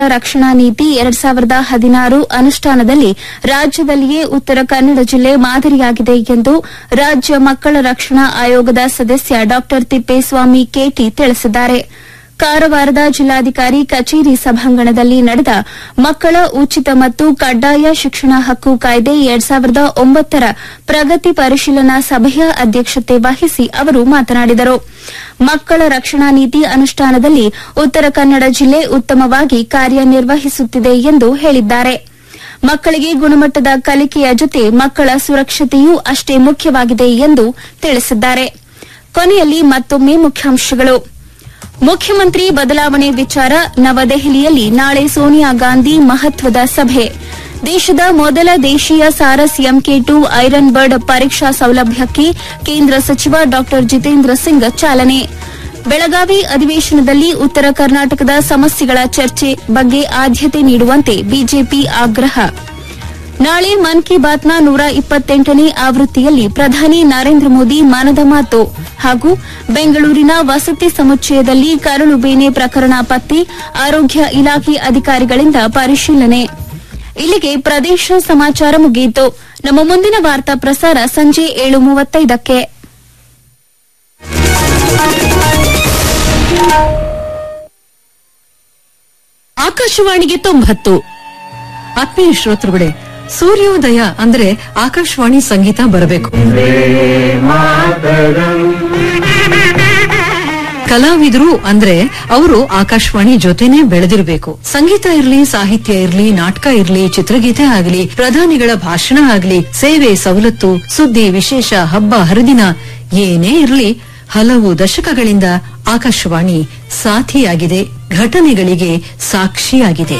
ರಕ್ಷಣಾ ನೀತಿ ಎರಡ್ ಸಾವಿರದ ಹದಿನಾರು ಅನುಷ್ಠಾನದಲ್ಲಿ ರಾಜ್ಯದಲ್ಲಿಯೇ ಉತ್ತರ ಕನ್ನಡ ಜಿಲ್ಲೆ ಮಾದರಿಯಾಗಿದೆ ಎಂದು ರಾಜ್ಯ ಮಕ್ಕಳ ರಕ್ಷಣಾ ಆಯೋಗದ ಸದಸ್ಯ ಡಾ ತಿಪ್ಪೇಸ್ವಾಮಿ ಕೆಟಿ ತಿಳಿಸಿದ್ದಾರೆ ಕಾರವಾರದ ಜಿಲ್ಲಾಧಿಕಾರಿ ಕಚೇರಿ ಸಭಾಂಗಣದಲ್ಲಿ ನಡೆದ ಮಕ್ಕಳ ಉಚಿತ ಮತ್ತು ಕಡ್ಡಾಯ ಶಿಕ್ಷಣ ಹಕ್ಕು ಕಾಯ್ದೆ ಎರಡ್ ಸಾವಿರದ ಒಂಬತ್ತರ ಪ್ರಗತಿ ಪರಿಶೀಲನಾ ಸಭೆಯ ಅಧ್ಯಕ್ಷತೆ ವಹಿಸಿ ಅವರು ಮಾತನಾಡಿದರು ಮಕ್ಕಳ ರಕ್ಷಣಾ ನೀತಿ ಅನುಷ್ಠಾನದಲ್ಲಿ ಉತ್ತರ ಕನ್ನಡ ಜಿಲ್ಲೆ ಉತ್ತಮವಾಗಿ ಕಾರ್ಯನಿರ್ವಹಿಸುತ್ತಿದೆ ಎಂದು ಹೇಳಿದ್ದಾರೆ ಮಕ್ಕಳಿಗೆ ಗುಣಮಟ್ಟದ ಕಲಿಕೆಯ ಜೊತೆ ಮಕ್ಕಳ ಸುರಕ್ಷತೆಯೂ ಅಷ್ಟೇ ಮುಖ್ಯವಾಗಿದೆ ಎಂದು ತಿಳಿಸಿದ್ದಾರೆ ಕೊನೆಯಲ್ಲಿ ಮತ್ತೊಮ್ಮೆ ಮುಖ್ಯಾಂಶಗಳು ಮುಖ್ಯಮಂತ್ರಿ ಬದಲಾವಣೆ ವಿಚಾರ ನವದೆಹಲಿಯಲ್ಲಿ ನಾಳೆ ಸೋನಿಯಾ ಗಾಂಧಿ ಮಹತ್ವದ ಸಭೆ ದೇಶದ ಮೊದಲ ದೇಶೀಯ Saras MK two iron bird ಪರೀಕ್ಷಾ ಸೌಲಭ್ಯಕ್ಕೆ ಕೇಂದ್ರ ಸಚಿವ ಡಾ ಜಿತೇಂದ್ರ ಸಿಂಗ್ ಚಾಲನೆ ಬೆಳಗಾವಿ ಅಧಿವೇಶನದಲ್ಲಿ ಉತ್ತರ ಕರ್ನಾಟಕದ ಸಮಸ್ಯೆಗಳ ಚರ್ಚೆ ಬಗ್ಗೆ ಆದ್ಯತೆ ನೀಡುವಂತೆ ಬಿಜೆಪಿ ಆಗ್ರಹ ನಾಳೆ ಮನ್ ಕಿ ಬಾತ್ನ ನೂರ ಇಪ್ಪತ್ತೆಂಟನೇ ಆವೃತ್ತಿಯಲ್ಲಿ ಪ್ರಧಾನಿ ನರೇಂದ್ರ ಮೋದಿ ಮನದ ಮಾತು ಹಾಗೂ ಬೆಂಗಳೂರಿನ ವಸತಿ ಸಮುಚ್ಚಯದಲ್ಲಿ ಕರಳು ಬೇನೆ ಪ್ರಕರಣ ಪತ್ತೆ ಆರೋಗ್ಯ ಇಲಾಖೆ ಅಧಿಕಾರಿಗಳಿಂದ ಪರಿಶೀಲನೆ ಇಲ್ಲಿಗೆ ಪ್ರದೇಶ ಸಮಾಚಾರ ಮುಗಿಯಿತು ನಮ್ಮ ಮುಂದಿನ ವಾರ್ತಾ ಪ್ರಸಾರ ಸಂಜೆ ಏಳು ಮೂವತ್ತೈದಕ್ಕೆ ಆಕಾಶವಾಣಿಗೆ ತೊಂಬತ್ತು ಆತ್ಮೀಯ ಶ್ರೋತೃಗಳೇ ಸೂರ್ಯೋದಯ ಅಂದ್ರೆ ಆಕಾಶವಾಣಿ ಸಂಗೀತ ಬರಬೇಕು ಕಲಾವಿದರು ಅಂದ್ರೆ ಅವರು ಆಕಾಶವಾಣಿ ಜೊತೆನೆ ಬೆಳೆದಿರಬೇಕು ಸಂಗೀತ ಇರ್ಲಿ ಸಾಹಿತ್ಯ ಇರ್ಲಿ ನಾಟಕ ಇರ್ಲಿ ಚಿತ್ರಗೀತೆ ಆಗಲಿ ಪ್ರಧಾನಿಗಳ ಭಾಷಣ ಆಗಲಿ ಸೇವೆ ಸವಲತ್ತು ಸುದ್ದಿ ವಿಶೇಷ ಹಬ್ಬ ಹರಿದಿನ ಏನೇ ಇರ್ಲಿ ಹಲವು ದಶಕಗಳಿಂದ ಆಕಾಶವಾಣಿ ಸಾಥಿಯಾಗಿದೆ ಘಟನೆಗಳಿಗೆ ಸಾಕ್ಷಿಯಾಗಿದೆ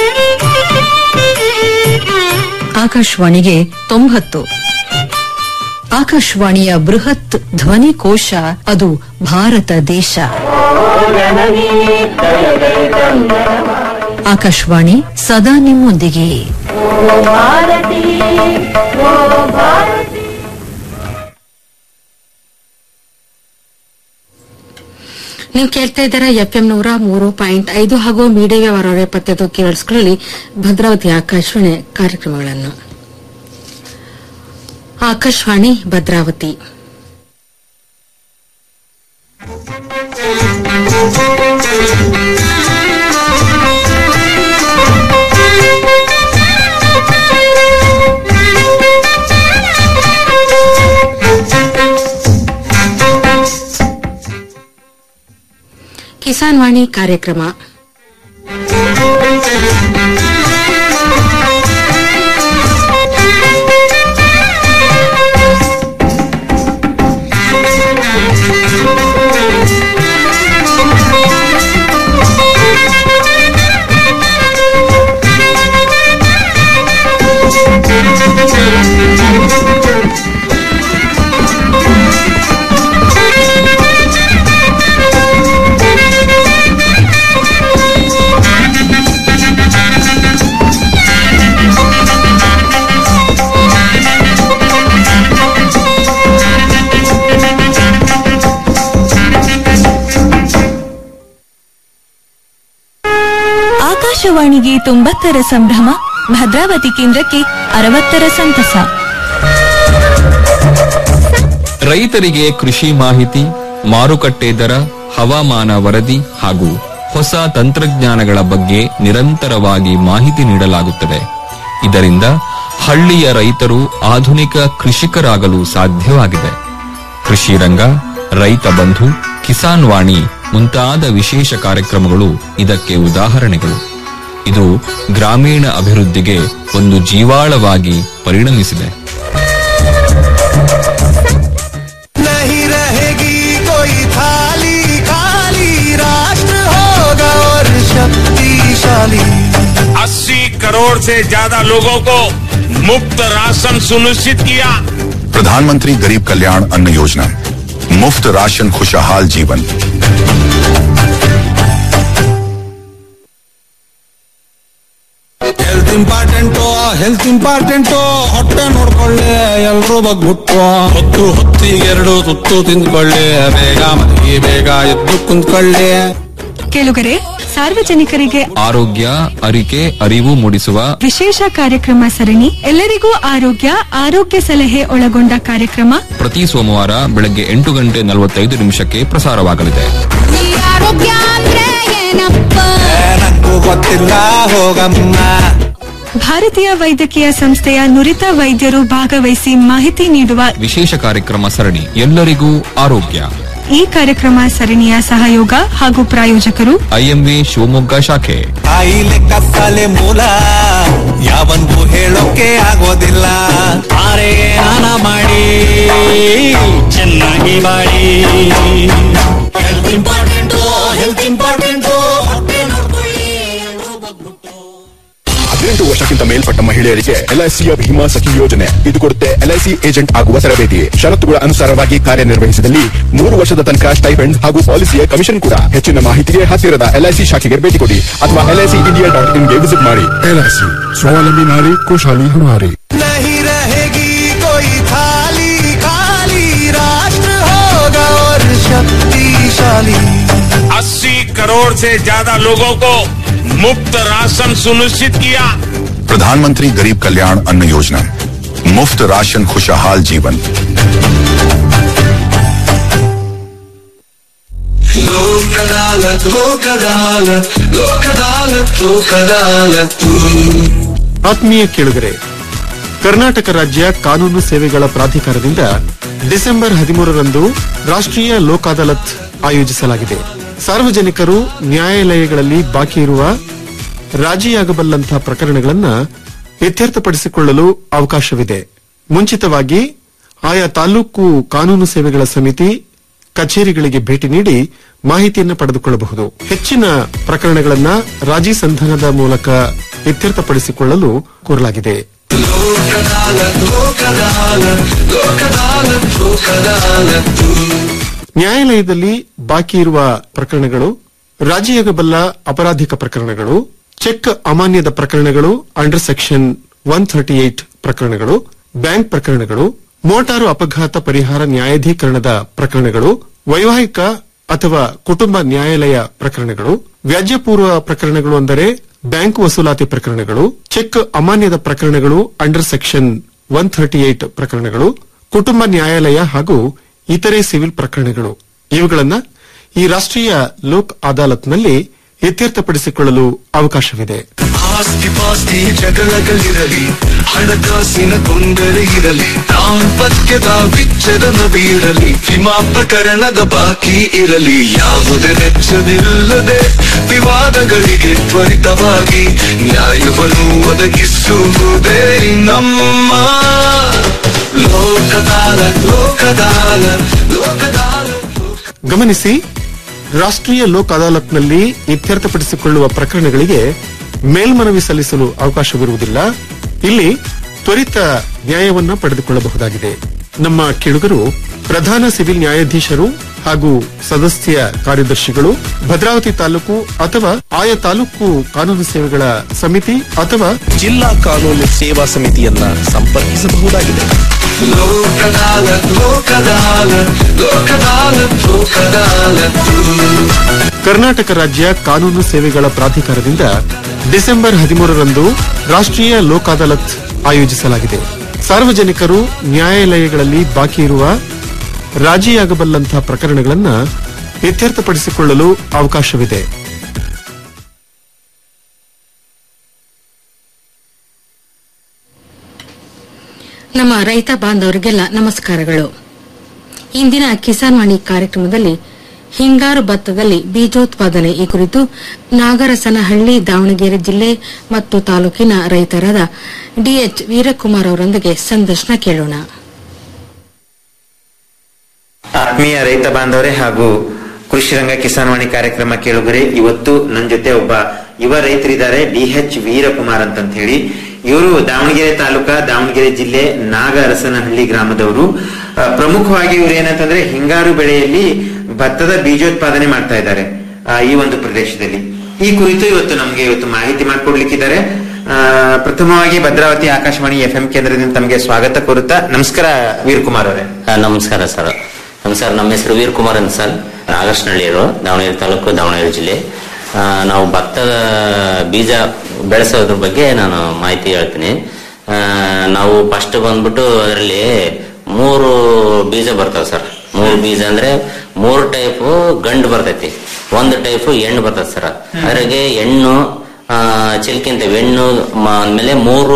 ಆಕಾಶವಾಣಿಗೆ ತೊಂಬತ್ತು ಆಕಾಶವಾಣಿಯ ಬೃಹತ್ ಧ್ವನಿ ಕೋಶ ಅದು ಭಾರತ ದೇಶ ಆಕಾಶವಾಣಿ ಸದಾ ನಿಮ್ಮೊಂದಿಗೆ ನೀವು ಕೇಳ್ತಾ ಇದ್ದೀರಾ ಎಫ್ ಎಂ ನೂರ ಮೂರು ಪಾಯಿಂಟ್ ಐದು ಹಾಗೂ ಮೀಡಿಯಾ ವಾರ ಎಪ್ಪತ್ತೈದು ಕೇಳಿಸ್ಕೊಳ್ಳಿ ಭದ್ರಾವತಿ ಆಕಾಶವಾಣಿ ಕಾರ್ಯಕ್ರಮಗಳನ್ನು ಆಕಾಶವಾಣಿ ಭದ್ರಾವತಿ ಕಿಸಾನ್ ವಾಣಿ ಕಾರ್ಯಕ್ರಮ ಆಕಾಶವಾಣಿಗೆ ತೊಂಬತ್ತರ ಸಂಭ್ರಮ ಭದ್ರಾವತಿ ಕೇಂದ್ರಕ್ಕೆ ಅರವತ್ತರ ಸಂತಸ ರೈತರಿಗೆ ಕೃಷಿ ಮಾಹಿತಿ ಮಾರುಕಟ್ಟೆ ದರ ಹವಾಮಾನ ವರದಿ ಹಾಗೂ ಹೊಸ ತಂತ್ರಜ್ಞಾನಗಳ ಬಗ್ಗೆ ನಿರಂತರವಾಗಿ ಮಾಹಿತಿ ನೀಡಲಾಗುತ್ತದೆ ಇದರಿಂದ ಹಳ್ಳಿಯ ರೈತರು ಆಧುನಿಕ ಕೃಷಿಕರಾಗಲು ಸಾಧ್ಯವಾಗಿದೆ ಕೃಷಿ ರಂಗ ರೈತ ಬಂಧು ಕಿಸಾನ್ ವಾಣಿ ಮುಂತಾದ ವಿಶೇಷ ಕಾರ್ಯಕ್ರಮಗಳು ಇದಕ್ಕೆ ಉದಾಹರಣೆಗಳು ಇದು ಗ್ರಾಮೀಣ ಅಭಿವೃದ್ಧಿಗೆ ಒಂದು ಜೀವಾಳವಾಗಿ ಪರಿಣಮಿಸಿದೆ नहीं रहेगी कोई थाली खाली राष्ट्र होगा और शक्तिशाली अस्सी करोड़ से ज्यादा लोगों को मुफ्त राशन सुनिश्चित किया प्रधानमंत्री गरीब कल्याण अन्न योजना मुफ्त राशन खुशहाल जीवन ಹೆಲ್ತ್ ಇಂಪಾರ್ಟೆಂಟು ಹೆಲ್ತ್ ಇಂಪಾರ್ಟೆಂಟು ಹೊಟ್ಟೆ ನೋಡ್ಕೊಳ್ಳಿ ಎಲ್ರೂ ಬಗ್ಬಿಟ್ಟು ಹೊತ್ತು ಹೊತ್ತಿಗೆ ಎರಡು ತುತ್ತು ತಿಂದ್ಕೊಳ್ಳಿ ಬೇಗ ಮಲಗಿ ಬೇಗ ಎದ್ದು ಕುಂತ್ಕೊಳ್ಳಿ ಕೇಳುಗರೆ ಸಾರ್ವಜನಿಕರಿಗೆ ಆರೋಗ್ಯ ಅರಿಕೆ ಅರಿವು ಮೂಡಿಸುವ ವಿಶೇಷ ಕಾರ್ಯಕ್ರಮ ಸರಣಿ ಎಲ್ಲರಿಗೂ ಆರೋಗ್ಯ ಆರೋಗ್ಯ ಸಲಹೆ ಒಳಗೊಂಡ ಕಾರ್ಯಕ್ರಮ ಪ್ರತಿ ಸೋಮವಾರ ಬೆಳಗ್ಗೆ ಎಂಟು ಗಂಟೆ ನಲವತ್ತೈದು ನಿಮಿಷಕ್ಕೆ ಪ್ರಸಾರವಾಗಲಿದೆ ಆರೋಗ್ಯ ಅಂದ್ರೆ ಏನಪ್ಪ ನಂಗೂ ಗೊತ್ತಿಲ್ಲ ಹೋಗಮ್ಮ ಭಾರತೀಯ ವೈದ್ಯಕೀಯ ಸಂಸ್ಥೆಯ ನುರಿತ ವೈದ್ಯರು ಭಾಗವಹಿಸಿ ಮಾಹಿತಿ ನೀಡುವ ವಿಶೇಷ ಕಾರ್ಯಕ್ರಮ ಸರಣಿ ಎಲ್ಲರಿಗೂ ಆರೋಗ್ಯ ಈ ಕಾರ್ಯಕ್ರಮ ಸರಣಿಯ ಸಹಯೋಗ ಹಾಗೂ ಪ್ರಾಯೋಜಕರು ಐಎಂವಿ ಶಿವಮೊಗ್ಗ ಶಾಖೆ ಕಾಯಿಲೆ ಕತ್ತಲೆ ಮೂಲ ಯಾವನ್ಗೂ ಹೇಳೋಕೆ ಆಗೋದಿಲ್ಲ ಆರೆ ನಾನ ಮಾಡಿ ಚೆನ್ನಾಗಿ ಮಾಡಿ ಹೆಲ್ತ್ ಇಂಪಾರ್ಟೆಂಟು ಹೆಲ್ತ್ ಇಂಪಾರ್ಟೆಂಟು ಹದಿನೆಂಟು ವರ್ಷಕ್ಕಿಂತ ಮೇಲ್ಪಟ್ಟ ಮಹಿಳೆಯರಿಗೆ ಎಲ್ಐಸಿಯ ಭೀಮಾ ಸಖಿ ಯೋಜನೆ ಇದು ಕೊಡುತ್ತೆ ಎಲ್ಐಸಿ ಏಜೆಂಟ್ ಆಗುವ ತರಬೇತಿ ಷರತ್ತುಗಳ ಅನುಸಾರವಾಗಿ ಕಾರ್ಯನಿರ್ವಹಿಸಿದಲ್ಲಿ ಮೂರು ವರ್ಷದ ತನಕ ಸ್ಟೈಫೆಂಡ್ ಹಾಗೂ ಪಾಲಿಸಿಯ ಕಮಿಷನ್ ಕೂಡ ಹೆಚ್ಚಿನ ಮಾಹಿತಿಗೆ ಹತ್ತಿರದ ಎಲ್ಐಸಿ ಶಾಖೆಗೆ ಭೇಟಿ ಕೊಡಿ ಅಥವಾ ಎಲ್ಐಸಿ ಇಂಡಿಯಾ ಡಾಟ್ ಇನ್ಗೆ ವಿಸಿಟ್ ಮಾಡಿ ಎಲ್ಐಸಿ ಸ್ವಾವಲಂಬಿ ನಾರಿ ಖುಷಾಲಿ ಹಮಾರಿ नहीं रहेगी कोई थाली खाली राष्ट्र होगा और शक्तिशाली अस्सी करोड़ से ज्यादा लोगों को मुफ्त राशन सुनिश्चित किया प्रधानमंत्री गरीब कल्याण अन्न योजना मुफ्त राशन खुशहाल जीवन लोक अदालत लोक अदालत लोक अदालत लोक अदालत ಆತ್ಮೀಯ ಕೇಳುಗರೆ ಕರ್ನಾಟಕ ರಾಜ್ಯ ಕಾನೂನು ಸೇವೆಗಳ ಪ್ರಾಧಿಕಾರದಿಂದ ಡಿಸೆಂಬರ್ ಹದಿಮೂರರಂದು ರಾಷ್ಟ್ರೀಯ ಲೋಕ್ ಅದಾಲತ್ ಆಯೋಜಿಸಲಾಗಿದೆ ಸಾರ್ವಜನಿಕರು ನ್ಯಾಯಾಲಯಗಳಲ್ಲಿ ಬಾಕಿ ಇರುವ ರಾಜಿಯಾಗಬಲ್ಲಂತಹ ಪ್ರಕರಣಗಳನ್ನ ಇತ್ಯರ್ಥಪಡಿಸಿಕೊಳ್ಳಲು ಅವಕಾಶವಿದೆ ಮುಂಚಿತವಾಗಿ ಆಯಾ ತಾಲೂಕು ಕಾನೂನು ಸೇವೆಗಳ ಸಮಿತಿ ಕಚೇರಿಗಳಿಗೆ ಭೇಟಿ ನೀಡಿ ಮಾಹಿತಿಯನ್ನು ಪಡೆದುಕೊಳ್ಳಬಹುದು ಹೆಚ್ಚಿನ ಪ್ರಕರಣಗಳನ್ನ ರಾಜಿ ಸಂಧಾನದ ಮೂಲಕ ಇತ್ಯರ್ಥಪಡಿಸಿಕೊಳ್ಳಲು ಕೋರಲಾಗಿದೆ ನ್ಯಾಯಾಲಯದಲ್ಲಿ ಬಾಕಿ ಇರುವ ಪ್ರಕರಣಗಳು ರಾಜಿಯಾಗಬಲ್ಲ ಅಪರಾಧಿಕ ಪ್ರಕರಣಗಳು ಚೆಕ್ ಅಮಾನ್ಯದ ಪ್ರಕರಣಗಳು under section one thirty eight ಪ್ರಕರಣಗಳು ಬ್ಯಾಂಕ್ ಪ್ರಕರಣಗಳು ಮೋಟಾರು ಅಪಘಾತ ಪರಿಹಾರ ನ್ಯಾಯಾಧೀಕರಣದ ಪ್ರಕರಣಗಳು ವೈವಾಹಿಕ ಅಥವಾ ಕುಟುಂಬ ನ್ಯಾಯಾಲಯ ಪ್ರಕರಣಗಳು ವ್ಯಾಜ್ಯಪೂರ್ವ ಪ್ರಕರಣಗಳು ಅಂದರೆ ಬ್ಯಾಂಕ್ ವಸೂಲಾತಿ ಪ್ರಕರಣಗಳು ಚೆಕ್ ಅಮಾನ್ಯದ ಪ್ರಕರಣಗಳು under section one thirty eight ಪ್ರಕರಣಗಳು ಕುಟುಂಬ ನ್ಯಾಯಾಲಯ ಹಾಗೂ ಇತರೆ ಸಿವಿಲ್ ಪ್ರಕರಣಗಳು ಇವುಗಳನ್ನ ಈ ರಾಷ್ಟ್ರೀಯ ಲೋಕ್ ಅದಾಲತ್ನಲ್ಲಿ ಇತ್ಯರ್ಥಪಡಿಸಿಕೊಳ್ಳಲು ಅವಕಾಶವಿದೆ ಆಸ್ತಿ ಪಾಸ್ತಿ ಜಗಳಗಳಿರಲಿ ಹಣಕಾಸಿನ ತೊಂದರೆ ಇರಲಿ ದಾಂಪತ್ಯದ ವಿಚ್ಛೇದನ ಬೀರಲಿ ವಿಮಾ ಪ್ರಕರಣದ ಬಾಕಿ ಇರಲಿ ಯಾವುದೇ ವೆಚ್ಚವಿಲ್ಲದೆ ವಿವಾದಗಳಿಗೆ ತ್ವರಿತವಾಗಿ ನ್ಯಾಯವನ್ನು ಒದಗಿಸುವುದೇ ನಮ್ಮ ಲೋಕದಾಲ ಲೋಕದಾಲ ಲೋಕದಾಲ ಗಮನಿಸಿ ರಾಷ್ಟ್ರೀಯ ಲೋಕ್ ಅದಾಲತ್ನಲ್ಲಿ ಇತ್ಯರ್ಥಪಡಿಸಿಕೊಳ್ಳುವ ಪ್ರಕರಣಗಳಿಗೆ ಮೇಲ್ಮನವಿ ಸಲ್ಲಿಸಲು ಅವಕಾಶವಿರುವುದಿಲ್ಲ ಇಲ್ಲಿ ತ್ವರಿತ ನ್ಯಾಯವನ್ನ ಪಡೆದುಕೊಳ್ಳಬಹುದಾಗಿದೆ ನಮ್ಮ ಕೇಳುಗರು ಪ್ರಧಾನ ಸಿವಿಲ್ ನ್ಯಾಯಾಧೀಶರು ಹಾಗೂ ಸದಸ್ಯ ಕಾರ್ಯದರ್ಶಿಗಳು ಭದ್ರಾವತಿ ತಾಲೂಕು ಅಥವಾ ಆಯಾ ತಾಲೂಕು ಕಾನೂನು ಸೇವೆಗಳ ಸಮಿತಿ ಅಥವಾ ಜಿಲ್ಲಾ ಕಾನೂನು ಸೇವಾ ಸಮಿತಿಯನ್ನ ಸಂಪರ್ಕಿಸಬಹುದಾಗಿದೆ ಲೋಕದಾಲ ಲೋಕದಾಲ ಲೋಕದಾಲ ಲೋಕದಾಲ ಕರ್ನಾಟಕ ರಾಜ್ಯ ಕಾನೂನು ಸೇವೆಗಳ ಪ್ರಾಧಿಕಾರದಿಂದ ಡಿಸೆಂಬರ್ ಹದಿಮೂರರಂದು ರಾಷ್ಟ್ರೀಯ ಲೋಕ್ ಅದಾಲತ್ ಆಯೋಜಿಸಲಾಗಿದೆ ಸಾರ್ವಜನಿಕರು ನ್ಯಾಯಾಲಯಗಳಲ್ಲಿ ಬಾಕಿ ಇರುವ ರಾಜಿಯಾಗಬಲ್ಲಂತಹ ಪ್ರಕರಣಗಳನ್ನ ಇತ್ಯರ್ಥಪಡಿಸಿಕೊಳ್ಳಲು ಅವಕಾಶವಿದೆ ನಮ್ಮ ರೈತ ಬಾಂಧವರಿಗೆಲ್ಲ ನಮಸ್ಕಾರಗಳು ಇಂದಿನ ಕಿಸಾನ್ ವಾಣಿ ಕಾರ್ಯಕ್ರಮದಲ್ಲಿ ಹಿಂಗಾರು ಭತ್ತದಲ್ಲಿ ಬೀಜೋತ್ಪಾದನೆ ಈ ಕುರಿತು ನಾಗರಸನಹಳ್ಳಿ ದಾವಣಗೆರೆ ಜಿಲ್ಲೆ ಮತ್ತು ತಾಲೂಕಿನ ರೈತರಾದ ಡಿಎಚ್ ವೀರಕುಮಾರ್ ಅವರೊಂದಿಗೆ ಸಂದರ್ಶನ ಕೇಳೋಣ ಆತ್ಮೀಯ ರೈತ ಬಾಂಧವರೇ ಹಾಗೂ ಕೃಷಿ ರಂಗ ಕಿಸಾನ್ ವಾಣಿ ಕಾರ್ಯಕ್ರಮ ಕೇಳುಗರೆ ಇವತ್ತು ನನ್ನ ಜೊತೆ ಒಬ್ಬ ಯುವ ರೈತರಿದ್ದಾರೆ ಡಿ ಎಚ್ ವೀರಕುಮಾರ್ ಅಂತ ಹೇಳಿ ಇವರು ದಾವಣಗೆರೆ ತಾಲೂಕ ದಾವಣಗೆರೆ ಜಿಲ್ಲೆ ನಾಗರಸನಹಳ್ಳಿ ಗ್ರಾಮದವರು ಆ, ಪ್ರಮುಖವಾಗಿ ಇವರು ಏನಂತಂದ್ರೆ ಹಿಂಗಾರು ಬೆಳೆಯಲ್ಲಿ ಭತ್ತದ ಬೀಜೋತ್ಪಾದನೆ ಮಾಡ್ತಾ ಇದ್ದಾರೆ ಆ, ಈ ಒಂದು ಪ್ರದೇಶದಲ್ಲಿ ಈ ಕುರಿತು ಇವತ್ತು ನಮಗೆ ಇವತ್ತು ಮಾಹಿತಿ ಮಾಡಿಕೊಡ್ಲಿಕ್ಕಿದ್ದಾರೆ ಆ, ಪ್ರಥಮವಾಗಿ ಭದ್ರಾವತಿ ಆಕಾಶವಾಣಿ ಎಫ್ ಎಂ ಕೇಂದ್ರದಿಂದ ತಮಗೆ ಸ್ವಾಗತ ಕೋರುತ್ತಾ ನಮಸ್ಕಾರ ವೀರಕುಮಾರ್ ಅವರೇ ಆ, ನಮಸ್ಕಾರ ಸರ್ ನಮಸ್ಕಾರ ನಮ್ಮ ಹೆಸರು ವೀರ್ ಕುಮಾರ್ ಅಂತ ಸರ್ ನಾಗರ್ಸ್ನಳ್ಳಿಯವರು ದಾವಣಗೆರೆ ತಾಲೂಕು ದಾವಣಗೆರೆ ಜಿಲ್ಲೆ ಆ, ನಾವು ಭತ್ತದ ಬೀಜ ಬೆಳೆಸೋದ್ರ ಬಗ್ಗೆ ನಾನು ಮಾಹಿತಿ ಹೇಳ್ತೀನಿ ಆ, ನಾವು ಫಸ್ಟ್ ಬಂದ್ಬಿಟ್ಟು ಅದರಲ್ಲಿ ಮೂರು ಬೀಜ ಬರ್ತಾವ ಸರ್ ಮೂರು ಬೀಜ ಅಂದ್ರೆ ಮೂರು ಟೈಪ್ ಗಂಡು ಬರ್ತೈತಿ ಒಂದು ಟೈಪ್ ಹೆಣ್ಣು ಬರ್ತದೆ ಸರ್ ಅದ್ರಾಗೆ ಹೆಣ್ಣು ಆ, ಚೆಲ್ಕಿಂತೇವೆ ಹೆಣ್ಣು ಮ- ಆದ್ಮೇಲೆ ಮೂರು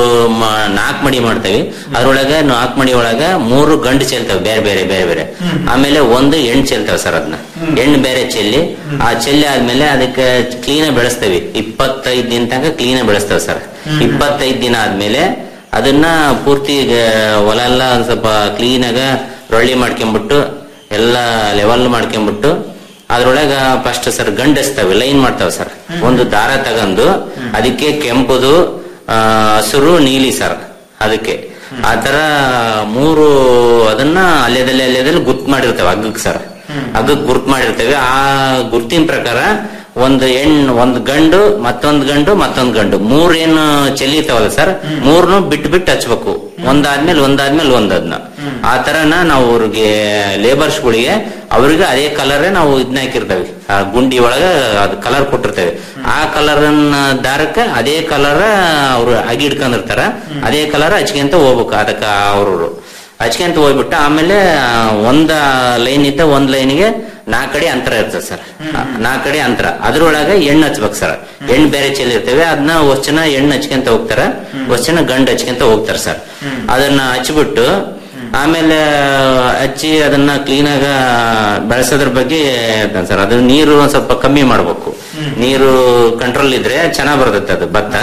ನಾಲ್ಕು ಮಡಿ ಮಾಡ್ತೇವೆ ಅದ್ರೊಳಗೆ ನಾಲ್ಕು ಮಡಿ ಒಳಗ ಮೂರು ಗಂಡು ಚೆಲ್ತಾವೆ ಬೇರೆ ಬೇರೆ ಬೇರೆ ಬೇರೆ ಆಮೇಲೆ ಒಂದು ಹೆಣ್ಣು ಚೆಲ್ತಾವೆ ಸರ್ ಅದನ್ನ ಹೆಣ್ಣು ಬೇರೆ ಚೆಲ್ಲಿ ಆ ಚೆಲ್ಲಿ ಆದ್ಮೇಲೆ ಅದಕ್ಕೆ ಕ್ಲೀನ್ ಬೆಳೆಸ್ತೇವೆ ಇಪ್ಪತ್ತೈದು ದಿನ ತನಕ ಕ್ಲೀನ್ ಬೆಳೆಸ್ತೇವೆ ಸರ್ ಇಪ್ಪತ್ತೈದು ದಿನ ಆದ್ಮೇಲೆ ಅದನ್ನ ಪೂರ್ತಿ ಗ- ಹೊಲ ಎಲ್ಲ ಒಂದ್ ಸ್ವಲ್ಪ ಕ್ಲೀನ್ ಆಗ ರೊಳ್ಳಿ ಮಾಡ್ಕೊಂಡ್ಬಿಟ್ಟು ಎಲ್ಲ ಲೆವೆಲ್ ಮಾಡ್ಕೊಂಡ್ಬಿಟ್ಟು ಅದ್ರೊಳಗ ಫಸ್ಟ್ ಸರ್ ಗಂಡಸ್ತವೆ ಲೈನ್ ಮಾಡ್ತಾವೆ ಸರ್ ಒಂದು ದಾರ ತಗೊಂಡು ಅದಕ್ಕೆ ಕೆಂಪುದು ಆ, ಹಸಿರು ನೀಲಿ ಸರ್ ಅದಕ್ಕೆ ಆ ತರ ಮೂರು ಅದನ್ನ ಅಲ್ಲೇದಲ್ಲಿ ಅಲ್ಲೇದಲ್ಲಿ ಗುರ್ತ್ ಮಾಡಿರ್ತೇವೆ ಹಗ್ಗಕ್ಕೆ ಸರ್ ಹಗ್ಗಕ್ಕೆ ಗುರ್ತ್ ಮಾಡಿರ್ತೇವೆ ಆ ಗುರ್ತಿನ ಪ್ರಕಾರ ಒಂದು ಹೆಣ್ಣು ಒಂದು ಗಂಡು ಮತ್ತೊಂದು ಗಂಡು ಮತ್ತೊಂದು ಗಂಡು ಮೂರ್ ಏನು ಚೆಲ್ಲಿತಾವಲ್ಲ ಸರ್ ಮೂರ್ನು ಬಿಟ್ಟು ಬಿಟ್ಟು ಹಚ್ಬೇಕು ಒಂದಾದ್ಮೇಲೆ ಒಂದಾದ್ಮೇಲೆ ಒಂದದ್ನ ಆ ತರನ ನಾವು ಅವ್ರಿಗೆ ಲೇಬರ್ಸ್ಗಳಿಗೆ ಅವ್ರಿಗೆ ಅದೇ ಕಲರ್ ನಾವು ಇದನ್ನ ಹಾಕಿರ್ತೇವೆ ಆ ಗುಂಡಿ ಒಳಗ ಅದು ಕಲರ್ ಕೊಟ್ಟಿರ್ತೇವೆ ಆ ಕಲರ್ ದಾರಕ್ಕೆ ಅದೇ ಕಲರ್ ಅವ್ರು ಅಗಿ ಹಿಡ್ಕೊಂಡಿರ್ತಾರ ಅದೇ ಕಲರ್ ಹಚ್ಕೊಂತ ಹೋಗ್ಬೇಕು ಅದಕ್ಕ ಅವ್ರು ಹಚ್ಕೊಂತ ಹೋಗ್ಬಿಟ್ಟು ಆಮೇಲೆ ಆ, ಒಂದ ಲೈನ್ ಇದ್ದ ಒಂದ್ ಲೈನ್ಗೆ ನಾಲ್ಕು ಕಡೆ ಅಂತರ ಇರ್ತದೆ ಸರ್ ನಾಲ್ಕು ಕಡೆ ಅಂತರ ಅದ್ರೊಳಗೆ ಎಣ್ಣೆ ಹಚ್ಬೇಕು ಸರ್ ಎಣ್ಣೆ ಬೇರೆ ಚೆಲ್ಲಿರ್ತೇವೆ ಅದನ್ನ ಒಷ್ಟು ಜನ ಎಣ್ಣೆ ಹಚ್ಕೊಂತ ಹೋಗ್ತಾರ ಒಷ್ಟು ಜನ ಗಂಡು ಹಚ್ಕೊಂತ ಹೋಗ್ತಾರ ಸರ್ ಅದನ್ನ ಹಚ್ಬಿಟ್ಟು ಆಮೇಲೆ ಹಚ್ಚಿ ಅದನ್ನ ಕ್ಲೀನ್ ಆಗ ಬೆಳೆಸೋದ್ರ ಬಗ್ಗೆ ಹೇಳ್ತಾನೆ ಸರ್ ಅದು ನೀರು ಒಂದ್ ಸ್ವಲ್ಪ ಕಮ್ಮಿ ಮಾಡ್ಬೇಕು ನೀರು ಕಂಟ್ರೋಲ್ ಇದ್ರೆ ಚೆನ್ನಾಗ್ ಬರ್ತೈತೆ ಅದು ಭತ್ತ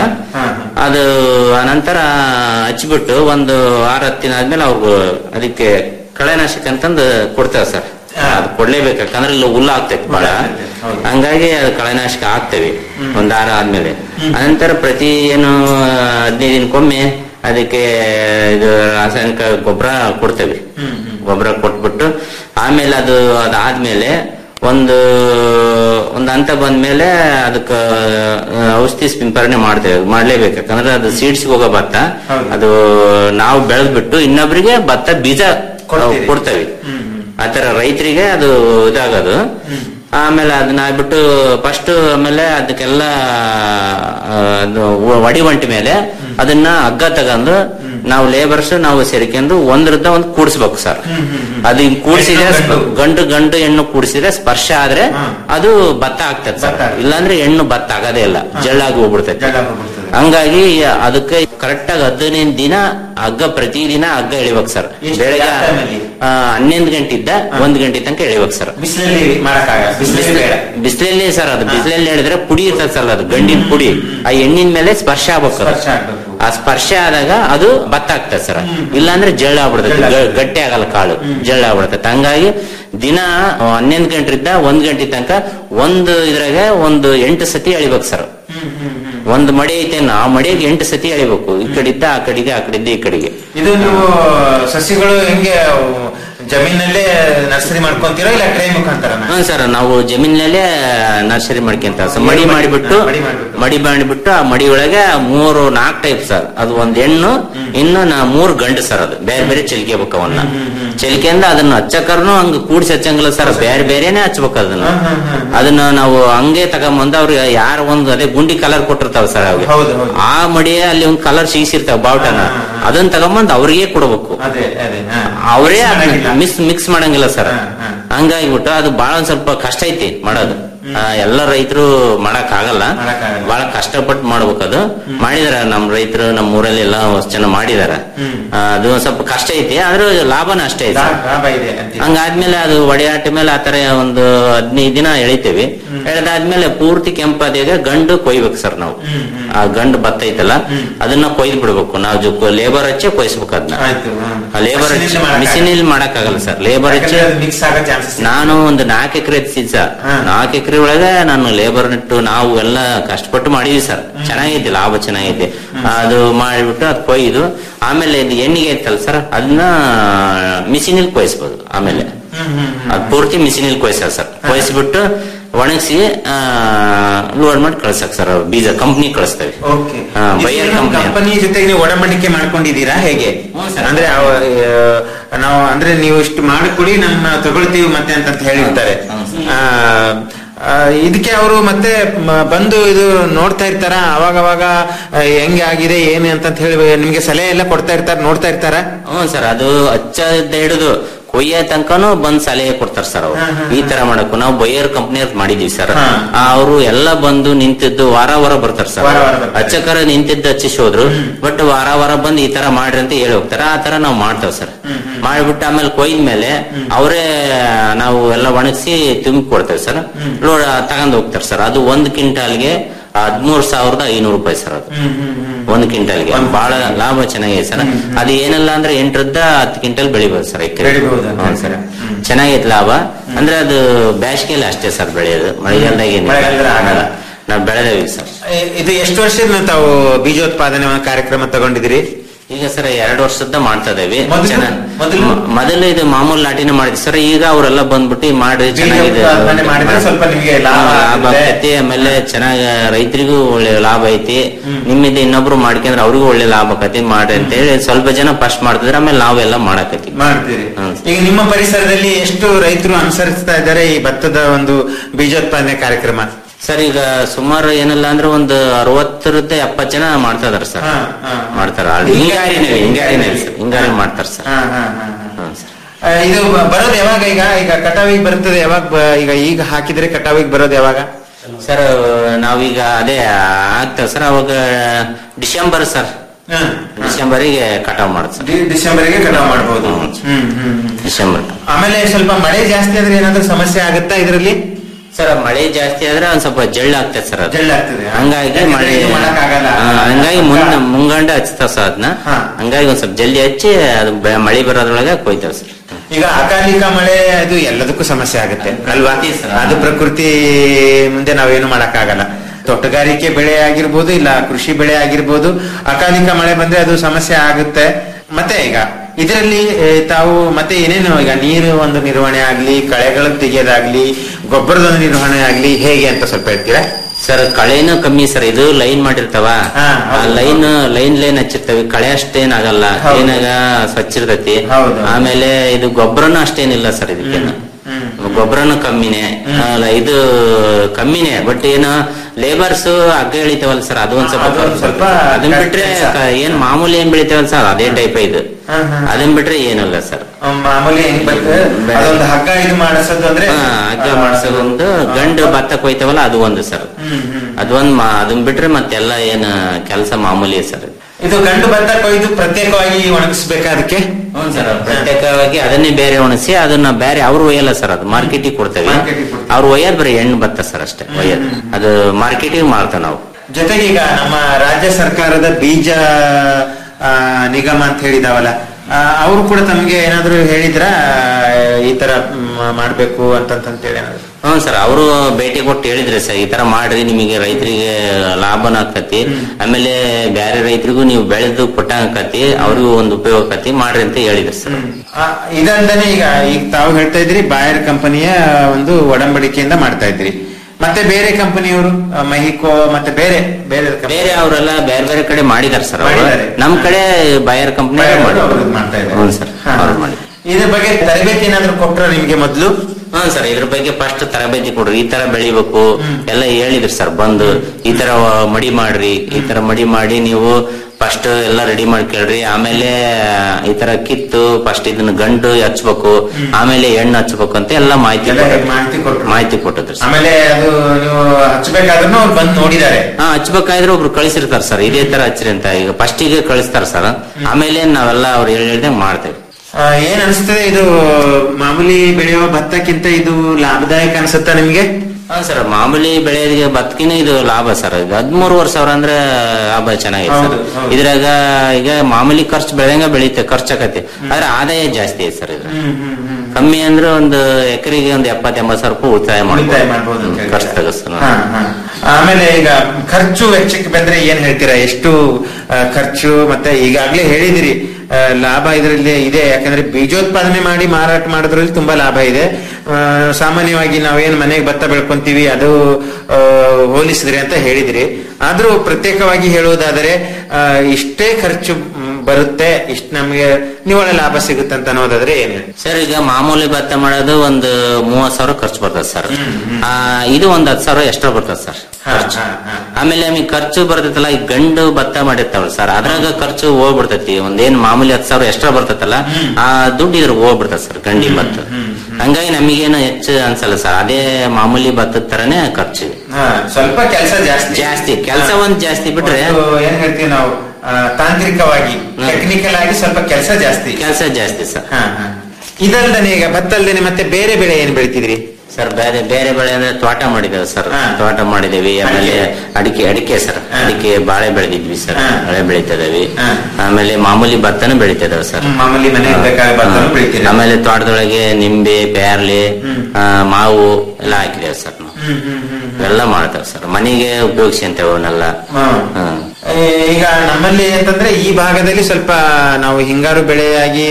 ಅದು ಆನಂತರ ಹಚ್ಬಿಟ್ಟು ಒಂದು ಆರು ಹತ್ತು ದಿನ ಆದ್ಮೇಲೆ ಅವ್ರು ಅದಕ್ಕೆ ಕಳೆನಾಶಕ ಅಂತಂದು ಕೊಡ್ತೇವೆ ಸರ್ ಅದು ಕೊಡ್ಲೇಬೇಕು ಯಾಕಂದ್ರೆ ಇಲ್ಲಿ ಹುಲ್ಲು ಆಗ್ತೈತಿ ಬಹಳ ಹಂಗಾಗಿ ಅದು ಕಳೆನಾಶಕ ಹಾಕ್ತೇವೆ ಒಂದ್ ಆರ ಆದ್ಮೇಲೆ ಅನಂತರ ಪ್ರತಿ ಏನು ಹದಿನೈದು ದಿನಕ್ಕೊಮ್ಮೆ ಅದಕ್ಕೆ ಇದು ರಾಸಾಯನಿಕ ಗೊಬ್ಬರ ಕೊಡ್ತೇವೆ ಗೊಬ್ಬರ ಕೊಟ್ಬಿಟ್ಟು ಆಮೇಲೆ ಅದು ಅದಾದ್ಮೇಲೆ ಒಂದು ಒಂದು ಹಂತ ಬಂದ್ಮೇಲೆ ಅದಕ್ಕೆ ಔಷಧಿ ಸಿಂಪರಣೆ ಮಾಡ್ತೇವೆ ಮಾಡ್ಲೇಬೇಕು ಯಾಕಂದ್ರೆ ಅದು ಸೀಡ್ಸ್ ಹೋಗೋ ಭತ್ತ ಅದು ನಾವು ಬೆಳೆದ್ಬಿಟ್ಟು ಇನ್ನೊಬ್ರಿಗೆ ಭತ್ತ ಬೀಜ ಕೊಡ್ತೇವೆ ಆತರ ರೈತರಿಗೆ ಅದು ಇದಾಗೋದು ಆಮೇಲೆ ಅದನ್ನ ಆಗ್ಬಿಟ್ಟು ಫಸ್ಟ್ ಆಮೇಲೆ ಅದಕ್ಕೆಲ್ಲ ಆ, ಅದು ಒಡಿ ಒಂಟಿ ಮೇಲೆ ಅದನ್ನ ಹಗ್ಗ ತಗೊಂಡು ನಾವು ಲೇಬರ್ಸ್ ನಾವು ಸೇರ್ಕೊಂಡು ಒಂದ್ರದ್ದ ಒಂದ್ ಕೂಡಿಸ್ಬೇಕು ಸರ್ ಅದು ಹಿಂಗ್ ಕೂಡಿಸಿದ್ರೆ ಗಂಡು ಗಂಡು ಹೆಣ್ಣು ಕೂಡಿಸಿದ್ರೆ ಸ್ಪರ್ಶ ಆದ್ರೆ ಅದು ಭತ್ತ ಆಗ್ತದೆ ಸರ್ ಇಲ್ಲಾಂದ್ರೆ ಹೆಣ್ಣು ಭತ್ತ ಆಗೋದೇ ಇಲ್ಲ ಜಳ್ಳಾಗಿ ಹೋಗ್ಬಿಡ್ತೈತೆ ಹಂಗಾಗಿ ಅದಕ್ಕೆ ಕರೆಕ್ಟ್ ಆಗಿ ಹದಿನೈದು ದಿನ ಹಗ್ಗ ಪ್ರತಿದಿನ ಹಗ್ಗ ಎಳಿಬೇಕು ಸರ್ ಬೆಳಗ್ಗೆ ಆ, ಹನ್ನೊಂದು ಗಂಟೆ ಇದ್ದ ಒಂದ್ ಗಂಟೆ ತನಕ ಎಳಿಬೇಕು ಸರ್ ಬಿಸಿಲಲ್ಲಿ ಮಾಡಕ್ಕಾಗ ಬಿಸಿಲಲ್ಲಿ ಬೇಡ ಬಿಸಿಲಲ್ಲಿ ಸರ್ ಅದು ಬಿಸಿಲಲ್ಲಿ ಹೇಳಿದ್ರೆ ಪುಡಿ ಇರ್ತದೆ ಸರ್ ಅದು ಗಂಡಿನ ಪುಡಿ ಆ ಎಣ್ಣಿನ ಮೇಲೆ ಸ್ಪರ್ಶ ಆಗ್ಬೇಕು ಅದು. ಆ ಸ್ಪರ್ಶ ಆದಾಗ ಅದು ಭತ್ತ ಆಗ್ತದೆ ಸರ್ ಇಲ್ಲಾಂದ್ರೆ ಜಳ್ಳ ಆಗ್ಬಿಡ್ತದೆ ಗ- ಗಟ್ಟಿ ಆಗಲ್ಲ ಕಾಳು ಜಳ್ಳ ಆಗ್ಬಿಡ್ತದೆ ಹಂಗಾಗಿ ದಿನ ಹನ್ನೊಂದು ಗಂಟೆ ಇದ್ದ ಒಂದ್ ಗಂಟೆ ತನಕ ಒಂದು ಇದ್ರಾಗ ಒಂದು ಎಂಟು ಸತಿ ಎಳಿಬೇಕು ಸರ್ ಒಂದು ಮಡಿ ಐತೆ ಆ ಮಡಿಗೆ ಎಂಟು ಸತಿ ಎಳಿಬೇಕು ಈ ಕಡಿದ್ದ ಆ ಕಡೆಗೆ ಆ ಕಡೆಯಿಂದ ಈ ಕಡೆಗೆ ಇದು ನೀವು ಸಸಿಗಳು ಹೆಂಗೆ ಅವು ಜಮೀನಲ್ಲೇ ನರ್ಸರಿ ಮಾಡ್ಕೊಂತೀರಾ ಇಲ್ಲ ಟ್ರೈ ಮುಖಾಂತರ ಹ್ಮ್ ಸರ್ ನಾವು ಜಮೀನಲ್ಲೇ ನರ್ಸರಿ ಮಾಡ್ಕೊಂತ ಸರ್ ಮಡಿ ಮಾಡಿಬಿಟ್ಟು ಮಡಿ ಮಾಡಿಬಿಟ್ಟು ಆ ಮಡಿ ಒಳಗೆ ಮೂರು ನಾಲ್ಕು ಟೈಪ್ ಸರ್ ಅದು ಒಂದ್ ಹೆಣ್ಣು ಇನ್ನು ನಾ ಮೂರು ಗಂಡು ಸರ್ ಅದು ಬೇರೆ ಬೇರೆ ಚೆಲ್ಕೇಬೇಕು ಅವನ್ನ ಚೆಲ್ಕೆಂದ ಅದನ್ನ ಹಚ್ಚಕರ್ನು ಹಂಗ ಕೂಡಿಸಿ ಹಚ್ಚಂಗಿಲ್ಲ ಸರ್ ಬೇರೆ ಬೇರೆನೆ ಹಚ್ಬೇಕು ಅದನ್ನ ಅದನ್ನ ನಾವು ಹಂಗೆ ತಗೊಂಬಂದು ಅವ್ರಿಗೆ ಯಾರ ಒಂದು ಅದೇ ಗುಂಡಿ ಕಲರ್ ಕೊಟ್ಟಿರ್ತಾವ ಸರ್ ಅವ್ರಿಗೆ ಆ ಮಡಿಯ ಅಲ್ಲಿ ಒಂದ್ ಕಲರ್ ಸಿಗಿಸಿರ್ತಾವ ಬಾವುಟನ ಅದನ್ನ ತಗೊಂಬಂದು ಅವ್ರಿಗೆ ಕೊಡ್ಬೇಕು ಅದೇ ಅದೇ ಹಾ. ಅವರೇ ಮಿಕ್ಸ್ ಮಿಕ್ಸ್ ಮಾಡಂಗಿಲ್ಲ ಸರ್ ಹಂಗಾಗಿಬಿಟ್ಟು ಅದು ಬಹಳ ಒಂದ್ ಸ್ವಲ್ಪ ಕಷ್ಟ ಐತಿ ಮಾಡೋದು ಆ, ಎಲ್ಲ ರೈತರು ಮಾಡಕ್ ಆಗಲ್ಲ ಬಹಳ ಕಷ್ಟಪಟ್ಟು ಮಾಡ್ಬೇಕು ಅದು ಮಾಡಿದಾರ ನಮ್ ರೈತರು ನಮ್ಮ ಊರಲ್ಲಿ ಎಲ್ಲ ಅಷ್ಟ್ ಜನ ಮಾಡಿದಾರ ಆ, ಅದು ಒಂದ್ ಸ್ವಲ್ಪ ಕಷ್ಟ ಐತಿ ಆದ್ರೂ ಲಾಭನ ಅಷ್ಟೇ ಐತಿ ಸರ್. ಲಾಭ ಇದೆ ಅಂತೀವಿ. ಹಂಗಾದ್ಮೇಲೆ ಅದು ಒಡೆಯಾಟ ಮೇಲೆ ಆತರ ಒಂದು ಹದಿನೈದು ದಿನ ಎಳಿತೇವಿ ಎಳೆದಾದ್ಮೇಲೆ ಪೂರ್ತಿ ಕೆಂಪಾದಾಗ ಗಂಡು ಕೊಯ್ಬೇಕು ಸರ್ ನಾವು ಆ ಗಂಡು ಭತ್ತ ಐತಲ್ಲ ಅದನ್ನ ಕೊಯ್ದು ಬಿಡ್ಬೇಕು ನಾವು ಲೇಬರ್ ಹಚ್ಚೆ ಕೊಯ್ಸ್ಬೇಕು ಅದನ್ನ ಆಯ್ತು ಹಾ. ಲೇಬರ್ Machine ಅಲ್ಲಿ ಮಾಡಕ್ಕಾಗಲ್ಲ. ಮಿಷಿನಲ್ಲಿ ಮಾಡಕ್ ಆಗಲ್ಲ ಸರ್ ಲೇಬರ್ ಹಚ್ಚಿ ಯಾಕಂದ್ರೆ ಅದು ಮಿಕ್ಸ್ ಆಗೋ ಚಾನ್ಸಸ್ ನಾನು ಒಂದು ನಾಲ್ಕು ಎಕರೆ ಎತ್ತಿದ್ ಸರ್ ನಾಲ್ಕು ಎಕರೆ ಒಳಗೆ ನಾನು ಲೇಬರ್ ನೆಟ್ಟು ನಾವು ಎಲ್ಲ ಕಷ್ಟಪಟ್ಟು ಮಾಡಿದ್ವಿ ಸರ್ ಚೆನ್ನಾಗೈತಿ ಲಾಭ ಚೆನ್ನಾಗೈತಿ ಅದು ಮಾಡಿಬಿಟ್ಟು ಅದು ಕೊಯ್ದು ಆಮೇಲೆ ಇದು ಎಣ್ಣಿಗೆ ಐತಲ್ಲ ಸರ್ ಅದನ್ನ ಮಿಷಿನಲ್ಲಿ ಕೊಯ್ಸ್ಬೋದು ಆಮೇಲೆ ಅದು ಪೂರ್ತಿ ಮಿಷಿನಲ್ಲಿ ಕೊಯ್ಸಲ್ಲ ಸರ್ ಕೊಯ್ಸ್ಬಿಟ್ಟು ಒಣಗಿಸಿ ಲೋಡ್ ಮಾಡಿ ಕಳ್ಸಕ್ ಸರ್ ಅವ್ರು ಬೀಜ ಕಂಪ್ನಿ ಕಳಿಸ್ತೇವೆ ಓಕೆ ಬೈಯರ್ ಕಂಪ್ನಿ ಕಂಪನಿ ಜೊತೆಗೆ ನೀವು ಒಡಂಬಡಿಕೆ ಮಾಡ್ಕೊಂಡಿದ್ದೀರಾ ಹೇಗೆ ಅಂದ್ರೆ ಅವ- ಆ, ನಾವು ಅಂದ್ರೆ ನೀವು ಇಷ್ಟು ಮಾಡಿಕೊಡಿ ನಮ್ಮ ತಗೊಳ್ತೀವಿ ಮತ್ತೆ ಅಂತ ಹೇಳಿರ್ತಾರೆ ಆ, ಆ, ಇದಕ್ಕೆ ಅವರು ಮತ್ತೆ ಮ- ಬಂದು ಇದು ನೋಡ್ತಾ ಇರ್ತಾರ ಅವಾಗ ಅವಾಗ ಆ, ಹೆಂಗೆ ಆಗಿದೆ ಏನು ಅಂತ ಹೇಳಿ ನಿಮ್ಗೆ ಸಲಹೆ ಎಲ್ಲ ಕೊಡ್ತಾ ಇರ್ತಾರ ನೋಡ್ತಾ ಇರ್ತಾರ ಹ್ಞೂ ಸರ್ ಅದು ಹಚ್ಚದ ಹಿಡಿದು ಕೊಯ್ಯ ತನಕನು ಬಂದ್ ಸಲಹೆ ಕೊಡ್ತಾರ ಸರ್ ಅವ್ರು ಈ ತರ ಮಾಡಕು ನಾವು ಬೈಯರ್ ಕಂಪ್ನಿ ಅಂತ ಮಾಡಿದೀವಿ ಸರ್ ಅವರು ಎಲ್ಲ ಬಂದು ನಿಂತಿದ್ದು ವಾರ ವಾರ ಬರ್ತಾರ ಸರ್ ಹಚ್ಚಕರ ನಿಂತಿದ್ದು ಹಚ್ಚಿಸಿ ಹೋದ್ರು ಬಟ್ ವಾರ ವಾರ ಬಂದು ಈ ತರ ಮಾಡ್ರಿ ಅಂತ ಹೇಳಿ ಹೋಗ್ತಾರ ಆ ತರ ನಾವು ಮಾಡ್ತೇವೆ ಸರ್ ಮಾಡ್ಬಿಟ್ಟು ಆಮೇಲೆ ಕೊಯ್ದ ಮೇಲೆ ಅವರೇ ನಾವು ಎಲ್ಲ ಒಣಗಿಸಿ ತುಂಬಿ ಕೊಡ್ತೇವೆ ಸರ್ ಲೋಡ್ ತಗೊಂಡ್ ಹೋಗ್ತಾರೆ ಸರ್ ಅದು ಒಂದ್ ಕ್ವಿಂಟಾಲ್ಗೆ ಹದ್ಮೂರ್ ಸಾವಿರದ ಐನೂರು ರೂಪಾಯಿ ಸರ್ ಅದು ಒಂದ್ ಕ್ವಿಂಟಲ್ಗೆ ಬಹಳ ಲಾಭ ಚೆನ್ನಾಗಿದೆ ಸರ್ ಅದು ಏನಿಲ್ಲ ಅಂದ್ರೆ ಎಂಟರಿಂದ ಹತ್ತು ಕ್ವಿಂಟಲ್ ಬೆಳಿಬೋದು ಸರ್ ಎಕರೆ ಹ್ಞೂ ಸರ್ ಚೆನ್ನಾಗೈತೆ ಲಾಭ ಅಂದ್ರೆ ಅದು ಬ್ಯಾಸಿಗೆಲ್ಲ ಅಷ್ಟೇ ಸರ್ ಬೆಳೆಯೋದು ಮಳೆಗಾಲದಾಗ ಮಳೆಗಾಲದಲ್ಲಿ ಆಗಲ್ಲ. ನಾವು ಬೆಳೆದೇವಿ ಸರ್ ಇ- ಇದು ಎಷ್ಟು ವರ್ಷದಿಂದ ತಾವು ಬೀಜೋತ್ಪಾದನೆ ಕಾರ್ಯಕ್ರಮ ತಗೊಂಡಿದ್ದೀರಿ ಈಗ ಸರ್ ಎರಡು ವರ್ಷದ ಮಾಡ್ತಾ ಇದೇವಿ ಮೊದಲು? ಚೆನ್ನಾಗ್- ಮೊದಲು? ಮ- ಮೊದಲು ಇದು ಮಾಮೂಲು ನಾಟಿನ ಮಾಡಿದ್ವಿ ಸರ್ ಈಗ ಅವರೆಲ್ಲ ಬಂದ್ಬಿಟ್ಟು ಮಾಡ್ರಿ ಚೆನ್ನಾಗಿದೆ ಬೀಜೋತ್ಪಾದನೆ ಮಾಡಿದ್ರೆ ಸ್ವಲ್ಪ ನಿಮ್ಗೆ ಲಾಭ ಹಾ, ಲಾಭ ಆಗುತ್ತೆ. ಆಗ್ತೈತಿ ಆಮೇಲೆ ಚೆನ್ನಾಗ ರೈತರಿಗೂ ಒಳ್ಳೆ ಲಾಭ ಐತಿ ನಿಮ್ಮಿಂದ ಇನ್ನೊಬ್ರು ಮಾಡ್ಕೊಂಡ್ರೆ ಅವ್ರಿಗೂ ಒಳ್ಳೆ ಲಾಭ ಆಕತಿ ಮಾಡ್ರಿ ಅಂತ ಹೇಳಿ ಸ್ವಲ್ಪ ಜನ ಫಸ್ಟ್ ಮಾಡ್ತಿದ್ರೆ ಆಮೇಲೆ ನಾವೆಲ್ಲ ಮಾಡಾಕತ್ತೀವಿ ಮಾಡ್ತೀರಿ ಹ್ಮ್. ಈಗ ನಿಮ್ಮ ಪರಿಸರದಲ್ಲಿ ಎಷ್ಟು ರೈತರು ಅನುಸರಿಸ್ತಾ ಇದ್ದಾರೆ ಈ ಭತ್ತದ ಒಂದು ಬೀಜೋತ್ಪಾದನೆ ಕಾರ್ಯಕ್ರಮ ಸರ್ ಈಗ ಸುಮಾರು ಏನಿಲ್ಲ ಅಂದ್ರೆ ಒಂದು ಅರವತ್ತರಿಂದ ಎಪ್ಪತ್ತು ಜನ ಮಾಡ್ತಾ ಇದಾರೆ ಸರ್ ಮಾಡ್ತಾರ ಹಿಂಗಾರಿನೇ ಹಿಂಗಾರಿನೇ ಸರ್ ಹಿಂಗಾರಿ ಮಾಡ್ತಾರ ಸರ್ ಹಾ, ಹಾ, ಹಾ, ಹಾ. ಹ್ಮ್ ಸರ್ ಆ, ಇದು ಬ- ಬರೋದು ಯಾವಾಗ ಈಗ ಈಗ ಕಟಾವಿಗೆ ಬರ್ತದೆ ಯಾವಾಗ ಬ- ಈಗ ಈಗ ಹಾಕಿದ್ರೆ ಕಟಾವಿಗೆ ಬರೋದು ಯಾವಾಗ ಸರ್ ನಾವೀಗ ಅದೇ ಆಗ್ತೇವೆ ಸರ್ ಅವಾಗ ಡಿಸೆಂಬರ್ ಸರ್ ಡಿಸೆಂಬರಿಗೆ ಕಟಾವ್ ಮಾಡುತ್ತೆ ಸರ್ ಡಿ- ಡಿಸೆಂಬರ್ಗೆ ಕಟಾವ್ ಮಾಡಬಹುದು ಹ್ಮ್ ಹ್ಮ್ ಹ್ಮ್. ಡಿಸೆಂಬರ್ ಆಮೇಲೆ ಸ್ವಲ್ಪ ಮಳೆ ಜಾಸ್ತಿ ಆದ್ರೆ ಏನಾದ್ರೂ ಸಮಸ್ಯೆ ಆಗುತ್ತಾ ಇದರಲ್ಲಿ ಸರ್ ಮಳೆ ಜಾಸ್ತಿ ಆದ್ರೆ ಒಂದ್ ಸ್ವಲ್ಪ ಜಳ್ಳ ಆಗ್ತದೆ ಸರ್ ಅದು ಜಳ್ಳಾಗ್ತದೆ ಹಂಗಾಗಿ ಯಾಕಂದ್ರೆ ಮಳೆ ಇದು ಮಾಡಕ್ಕಾಗಲ್ಲ. ಹಾ, ಹಂಗಾಗಿ ಮುಂದ ಮುಂಗಂಡ ಹಚ್ತಾವ ಸರ್ ಅದನ್ನ ಹಂಗಾಗಿ ಒಂದ್ ಸ್ವಲ್ಪ ಜಲ್ದಿ ಹಚ್ಚಿ ಅದು ಬೆ- ಮಳೆ ಬರೋದ್ರೊಳಗೆ ಕೊಯ್ತಾವ ಸರ್ ಈಗ ಅಕಾಲಿಕ ಮಳೆ ಅದು ಎಲ್ಲದಕ್ಕೂ ಸಮಸ್ಯೆ ಆಗುತ್ತೆ ಅಲ್ವಾ ಅದು ಪ್ರಕೃತಿ ಮುಂದೆ ನಾವೇನು ಮಾಡಕ್ಕಾಗಲ್ಲ ತೋಟಗಾರಿಕೆ ಬೆಳೆ ಆಗಿರ್ಬೋದು ಇಲ್ಲ ಕೃಷಿ ಬೆಳೆ ಆಗಿರ್ಬೋದು ಅಕಾಲಿಕ ಮಳೆ ಬಂದ್ರೆ ಅದು ಸಮಸ್ಯೆ ಆಗುತ್ತೆ ಮತ್ತೆ ಈಗ ಇದರಲ್ಲಿ ಏ, ತಾವು ಮತ್ತೆ ಏನೇನು ಈಗ ನೀರು ಒಂದು ನಿರ್ವಹಣೆ ಆಗ್ಲಿ ಕಳೆಗಳ ತೆಗೆಯೋದಾಗ್ಲಿ ಗೊಬ್ಬರದ ಒಂದು ನಿರ್ವಹಣೆ ಆಗ್ಲಿ ಹೇಗೆ ಅಂತ ಸ್ವಲ್ಪ ಹೇಳ್ತೀರಾ ಸರ್ ಕಳೆನೂ ಕಮ್ಮಿ ಸರ್ ಇದು ಲೈನ್ ಮಾಡಿರ್ತಾವ ಹಾ, ಹೌದು. ಲೈನ್ ಲೈನ್ ಲೈನ್ ಹಚ್ಚಿರ್ತವೆ ಕಳೆ ಅಷ್ಟೇನ್ ಆಗಲ್ಲ ಹೌದು. ಏನಾಗ ಸ್ವಚ್ಛ ಇರ್ತೈತಿ ಹೌದು. ಆಮೇಲೆ ಇದು ಗೊಬ್ಬರನು ಅಷ್ಟೇನಿಲ್ಲ ಸರ್ ಇದಕ್ಕೆ ಗೊಬ್ಬರನು ಕಮ್ಮಿನೇ ಅಲ್ಲ, ಇದು ಕಮ್ಮಿನೇ ಬಟ್ ಏನು ಲೇಬರ್ಸ್ ಹಗ್ಗ ಎಳಿತಾವಲ್ಲ ಸರ್ ಅದು ಒಂದ್ ಸ್ವಲ್ಪ ಅದು ಸ್ವಲ್ಪ ಅದನ್ ಬಿಟ್ರೆ ಕ- ಏನ್ ಮಾಮೂಲಿ ಏನ್ ಬೆಳಿತಾವಲ್ಲ ಸರ್ ಅದೇ ಟೈಪ್ ಇದು ಹಾ, ಹಾ. ಅದನ್ ಬಿಟ್ರೆ ಏನಿಲ್ಲ ಸರ್ ಮಾಮೂಲಿ ಹೆಂಗ್ ಬರ್ತದೆ ಅದೊಂದು ಹಗ್ಗ ಇದು ಮಾಡಿಸೋದು ಅಂದ್ರೆ ಹಾ, ಹಗ್ಗ ಮಾಡ್ಸೋದೊಂದು ಗಂಡು ಭತ್ತ ಕೊಯ್ತಾವಲ್ಲ ಅದು ಒಂದು ಸರ್ ಹ್ಮ್, ಹ್ಮ್. ಅದೊಂದ್ ಮಾ- ಅದನ್ ಬಿಟ್ರೆ ಮತ್ತೆಲ್ಲ ಏನ್ ಕೆಲಸ ಮಾಮೂಲಿ ಸರ್ ಇದು ಗಂಡು ಭತ್ತ ಕೊಯ್ದು ಪ್ರತ್ಯೇಕವಾಗಿ ಒಣಗಿಸ್ಬೇಕಾ ಅದಕ್ಕೆ ಸರ್ ಪ್ರತ್ಯೇಕವಾಗಿ ಅದನ್ನೇ ಬೇರೆ ಒಣಗಿಸಿ ಅದನ್ನ ಬೇರೆ ಅವ್ರು ಒಯ್ಯಲ್ಲ ಸರ್ ಅದು ಮಾರ್ಕೆಟಿಗೆ ಕೊಡ್ತೇವೆ ಅವ್ರು ಒಯ್ಯೋದ್ ಬರೀ ಹೆಣ್ಣು ಭತ್ತ ಸರ್ ಅಷ್ಟೇ ಒಯ್ಯೋದು ಅದು ಮಾರ್ಕೆಟಿಗೆ ಮಾರ್ತೇವೆ ನಾವು ಜೊತೆಗೆ ಈಗ ನಮ್ಮ ರಾಜ್ಯ ಸರ್ಕಾರದ ಬೀಜ ಆ, ನಿಗಮ ಅಂತ ಹೇಳಿದಾವಲ್ಲ ಅವರು ಕೂಡ ತಮ್ಗೆ ಏನಾದ್ರು ಹೇಳಿದ್ರ ಈ ತರ ಮ್, ಮಾಡ್ಬೇಕು ಅಂತಂತೇಳಿ ಏನಾದ್ರು ಹ್ಞೂ ಸರ್ ಅವರು ಭೇಟಿ ಕೊಟ್ಟು ಹೇಳಿದ್ರೆ ಸರ್ ಈ ತರ ಮಾಡ್ರಿ ನಿಮಗೆ ರೈತರಿಗೆ ಲಾಭನ ಆಕತಿ ಆಮೇಲೆ ಬೇರೆ ರೈತರಿಗೂ ನೀವು ಬೆಳೆದು ಕೊಟ್ಟಂಗ್ ಆಕತಿ ಅವ್ರಿಗೂ ಒಂದು ಉಪಯೋಗ ಆಕತಿ ಮಾಡ್ರಿ ಅಂತ ಹೇಳಿದ್ರು ಸರ್ ಆ, ಇದಲ್ದೇನೆ ಈಗ ಈಗ ತಾವು ಹೇಳ್ತಾ ಇದ್ರಿ ಬಾಯರ್ ಕಂಪನಿಯ ಒಂದು ಒಡಂಬಡಿಕೆಯಿಂದ ಮಾಡ್ತಾ ಇದ್ರಿ ಮತ್ತೆ ಬೇರೆ ಕಂಪನಿಯವರು ಮಹಿಕೋ ಮತ್ತೆ ಬೇರೆ ಬೇರೆ company- ಬೇರೆ ಅವರೆಲ್ಲ ಬೇರೆ ಬೇರೆ ಕಡೆ ಮಾಡಿದಾರೆ ಸರ್ ಅವರು ಮಾಡಿದ್ದಾರೆ. ನಮ್ ಕಡೆ ಬಯರ್ ಕಂಪ್ನಿ ಬಾಯರ್ ಮಾಡಿ ಅವ್ರು ಇದ್ ಮಾಡ್ತಾ ಇದ್ದಾರೆ. ಹ್ಞೂ ಸರ್ ಅವ್ರು ಮಾಡಿ ಇದ್ರ ಬಗ್ಗೆ ತರಬೇತಿ ಏನಾದ್ರು ಕೊಟ್ರ ನಿಮ್ಗೆ ಮೊದ್ಲು ಹಾ ಸರ್ ಇದ್ರ ಬಗ್ಗೆ ಫಸ್ಟ್ ತರಬೇತಿ ಕೊಡ್ರಿ ಈ ತರ ಬೆಳಿಬೇಕು ಎಲ್ಲ ಹೇಳಿದ್ರಿ ಸರ್ ಬಂದು ಈ ತರ ಮಡಿ ಮಾಡ್ರಿ ಈ ತರ ಮಡಿ ಮಾಡಿ ನೀವು ಫಸ್ಟ್ ಎಲ್ಲ ರೆಡಿ ಮಾಡ್ಕೊಳ್ರಿ ಆಮೇಲೆ ಈ ತರ ಕಿತ್ತು ಫಸ್ಟ್ ಇದನ್ನ ಗಂಡು ಹಚ್ಬೇಕು ಆಮೇಲೆ ಹೆಣ್ಣು ಹಚ್ಬೇಕು ಅಂತ ಎಲ್ಲ ಮಾಹಿತಿ ಎಲ್ಲ ಕೊಟ್ರು. ಮಾಹಿತಿ ಕೊಟ್ರು. ಮಾಹಿತಿ ಕೊಟ್ಟಿದ್ರು ಸರ್ ಆಮೇಲೆ ಅದು ನೀವು ಹಚ್ಬೇಕಾದ್ರೂ ಅವ್ರು ಬಂದು ನೋಡಿದ್ದಾರೆ ಹಾ ಹಚ್ಬೇಕಾದ್ರೆ ಒಬ್ರು ಕಳಿಸಿರ್ತಾರ ಸರ್ ಇದೇ ತರ ಹಚ್ಚ್ರಿ ಅಂತ ಈಗ ಫಸ್ಟ್ ಗೆ ಕಳಿಸ್ತಾರ ಸರ್ ಆಮೇಲೆ ನಾವೆಲ್ಲ ಅವ್ರು ಹೇಳಿ ಹೇಳ್ದಂಗ್ ಮಾಡ್ತೇವೆ ಆ, ಏನ್ ಅನಿಸ್ತದೆ ಇದು ಮಾಮೂಲಿ ಬೆಳೆಯುವ ಭತ್ತಕ್ಕಿಂತ ಇದು ಲಾಭದಾಯಕ ಅನ್ಸುತ್ತಾ ನಿಮ್ಗೆ ಹಾ ಸರ್ ಮಾಮೂಲಿ ಬೆಳೆಯೋದಿಗೆ ಬದುಕಿನ ಇದು ಲಾಭ ಸರ್ ಇದು ಹದಿಮೂರುವರೆ ಸಾವಿರ ಅಂದ್ರೆ ಲಾಭ ಚೆನ್ನಾಗಿದೆ ಸರ್ ಹೌದು, ಹೌದು. ಇದ್ರಾಗ ಈಗ ಮಾಮೂಲಿ ಖರ್ಚು ಬೆಳೆದಂಗ ಬೆಳೀತೆ ಖರ್ಚಾಕತಿ ಆದ್ರೆ ಆದಾಯ ಜಾಸ್ತಿ ಐತೆ ಸರ್ ಇದ್ರ ಕಮ್ಮಿ ಅಂದ್ರೆ ಒಂದು ಎಕರೆಗೆ ಒಂದು ಎಪ್ಪತ್ ಎಂಬತ್ ಸಾವಿರ ರೂಪಾಯಿ ಉಳಿತಾಯ ಉಳಿತಾಯ ಮಾಡ್ಬೋದು ಮಾಡ್ಬೋದು ಅಂತ ಹೇಳ್ತಾರೆ. ಖರ್ಚು ತಗಸ್ತಾನ ಹಾ, ಹಾ. ಆಮೇಲೆ ಈಗ ಖರ್ಚು ವೆಚ್ಚಕ್ಕೆ ಬಂದ್ರೆ ಏನ್ ಹೇಳ್ತೀರಾ ಎಷ್ಟು ಆ, ಖರ್ಚು ಮತ್ತೆ ಈಗಾಗ್ಲೇ ಹೇಳಿದಿರಿ ಆ, ಲಾಭ ಇದರಲ್ಲಿ ಇದೆ ಯಾಕಂದ್ರೆ ಬೀಜೋತ್ಪಾದನೆ ಮಾಡಿ ಮಾರಾಟ ಮಾಡೋದ್ರಲ್ಲಿ ತುಂಬಾ ಲಾಭ ಇದೆ ಆ, ಸಾಮಾನ್ಯವಾಗಿ ನಾವೇನ್ ಮನೆಗೆ ಭತ್ತ ಬೆಳ್ಕೊಂತೀವಿ ಅದು ಆ, ಹೋಲಿಸಿದ್ರಿ ಅಂತ ಹೇಳಿದಿರಿ ಆದ್ರೂ ಪ್ರತ್ಯೇಕವಾಗಿ ಹೇಳುವುದಾದರೆ ಆ, ಇಷ್ಟೇ ಖರ್ಚು ಮ್, ಬರುತ್ತೆ ಇಷ್ಟು ನಮಗೆ ನಿವ್ವಳ ಲಾಭ ಸಿಗುತ್ತೆ ಅಂತ ಅನ್ನೋದಾದ್ರೆ ಏನ್ ಹೇಳಿ ಸರ್ ಈಗ ಮಾಮೂಲಿ ಭತ್ತ ಮಾಡೋದು ಒಂದು ಮೂವತ್ ಸಾವಿರ ಖರ್ಚು ಬರ್ತದೆ ಸರ್ ಆ, ಇದು ಒಂದ್ ಹತ್ತು ಸಾವಿರ ಎಕ್ಸ್ಟ್ರಾ ಬರ್ತದೆ ಸರ್ ಖರ್ಚು ಆಮೇಲೆ ನಮಗೆ ಖರ್ಚು ಬರ್ತೈತಲ್ಲ ಈ ಗಂಡು ಭತ್ತ ಮಾಡಿರ್ತಾವಲ್ಲ ಸರ್ ಅದ್ರಾಗ ಖರ್ಚು ಹೋಗ್ಬಿಡ್ತೈತಿ ಒಂದೇನ್ ಮಾಮೂಲಿ ಹತ್ತು ಸಾವಿರ ಎಕ್ಸ್ಟ್ರಾ ಬರ್ತೈತಲ್ಲ ಆ ದುಡ್ಡು ಇದ್ರ ಹೋಗ್ಬಿಡ್ತದೆ ಸರ್ ಗಂಡಿ ಭತ್ತ ಹಂಗಾಗಿ ನಮಗೇನು ಹೆಚ್ಚು ಅನ್ಸಲ್ಲ ಸರ್ ಅದೇ ಮಾಮೂಲಿ ಭತ್ತದ ತರನೇ ಖರ್ಚು ಹಾ, ಸ್ವಲ್ಪ ಕೆಲಸ ಜಾಸ್ತಿ ಜಾಸ್ತಿ ಕೆಲಸ ಒಂದ್ ಜಾಸ್ತಿ ಬಿಟ್ರೆ ಮತ್ತು ಏನ್ ಹೇಳ್ತೀವಿ ನಾವು ಆ, ತಾಂತ್ರಿಕವಾಗಿ ಟೆಕ್ನಿಕಲ್ ಆಗಿ ಸ್ವಲ್ಪ ಕೆಲಸ ಜಾಸ್ತಿ ಕೆಲಸ ಜಾಸ್ತಿ ಸರ್ ಇದಲ್ದನೆ ಈಗ ಭತ್ತ ಅಲ್ದೇನೆ ಮತ್ತೆ ಬೇರೆ ಬೆಳೆ ಏನ್ ಬೆಳಿತಿದ್ರಿ ಸರ್ ಬೇರೆ ಬೇರೆ ಬೆಳೆ ಅಂದ್ರೆ ತೋಟ ಮಾಡಿದ್ದೇವೆ ಸರ್ ತೋಟ ಮಾಡಿದೇವಿ ಆಮೇಲೆ ಅಡಿಕೆ ಅಡಿಕೆ ಸರ್ ಅಡಿಕೆ ಬಾಳೆ ಬೆಳೆದಿದ್ವಿ ಸರ್ ಬಾಳೆ ಬೆಳಿತಿದೇವಿ ಆಮೇಲೆ ಮಾಮೂಲಿ ಭತ್ತನೂ ಬೆಳಿತಿದ್ದೇವೆ ಸರ್ ಮಾಮೂಲಿ ಮನೆ ಬೇಕಾದ ಭತ್ತನೂ ಹಾ. ಬೆಳಿತೀರಿ. ಆಮೇಲೆ ತೋಟದೊಳಗೆ ನಿಂಬೆ ಪ್ಯಾರ್ಲಿ ಆ, ಮಾವು ಎಲ್ಲ ಹಾಕಿದೇವೆ ಸರ್ ನಾವು ಇವೆಲ್ಲ ಮಾಡ್ತೇವೆ ಸರ್ ಮನೆಗೆ ಉಪಯೋಗಿಸ್ಕೊಂತೇವೆ ಅವನ್ನೆಲ್ಲ ಹ್ಮ್. ಏ, ಈಗ ನಮ್ಮಲ್ಲಿ ಅಂತಂದ್ರೆ ಈ ಭಾಗದಲ್ಲಿ ಸ್ವಲ್ಪ ನಾವು ಹಿಂಗಾರು ಬೆಳೆಯಾಗಿ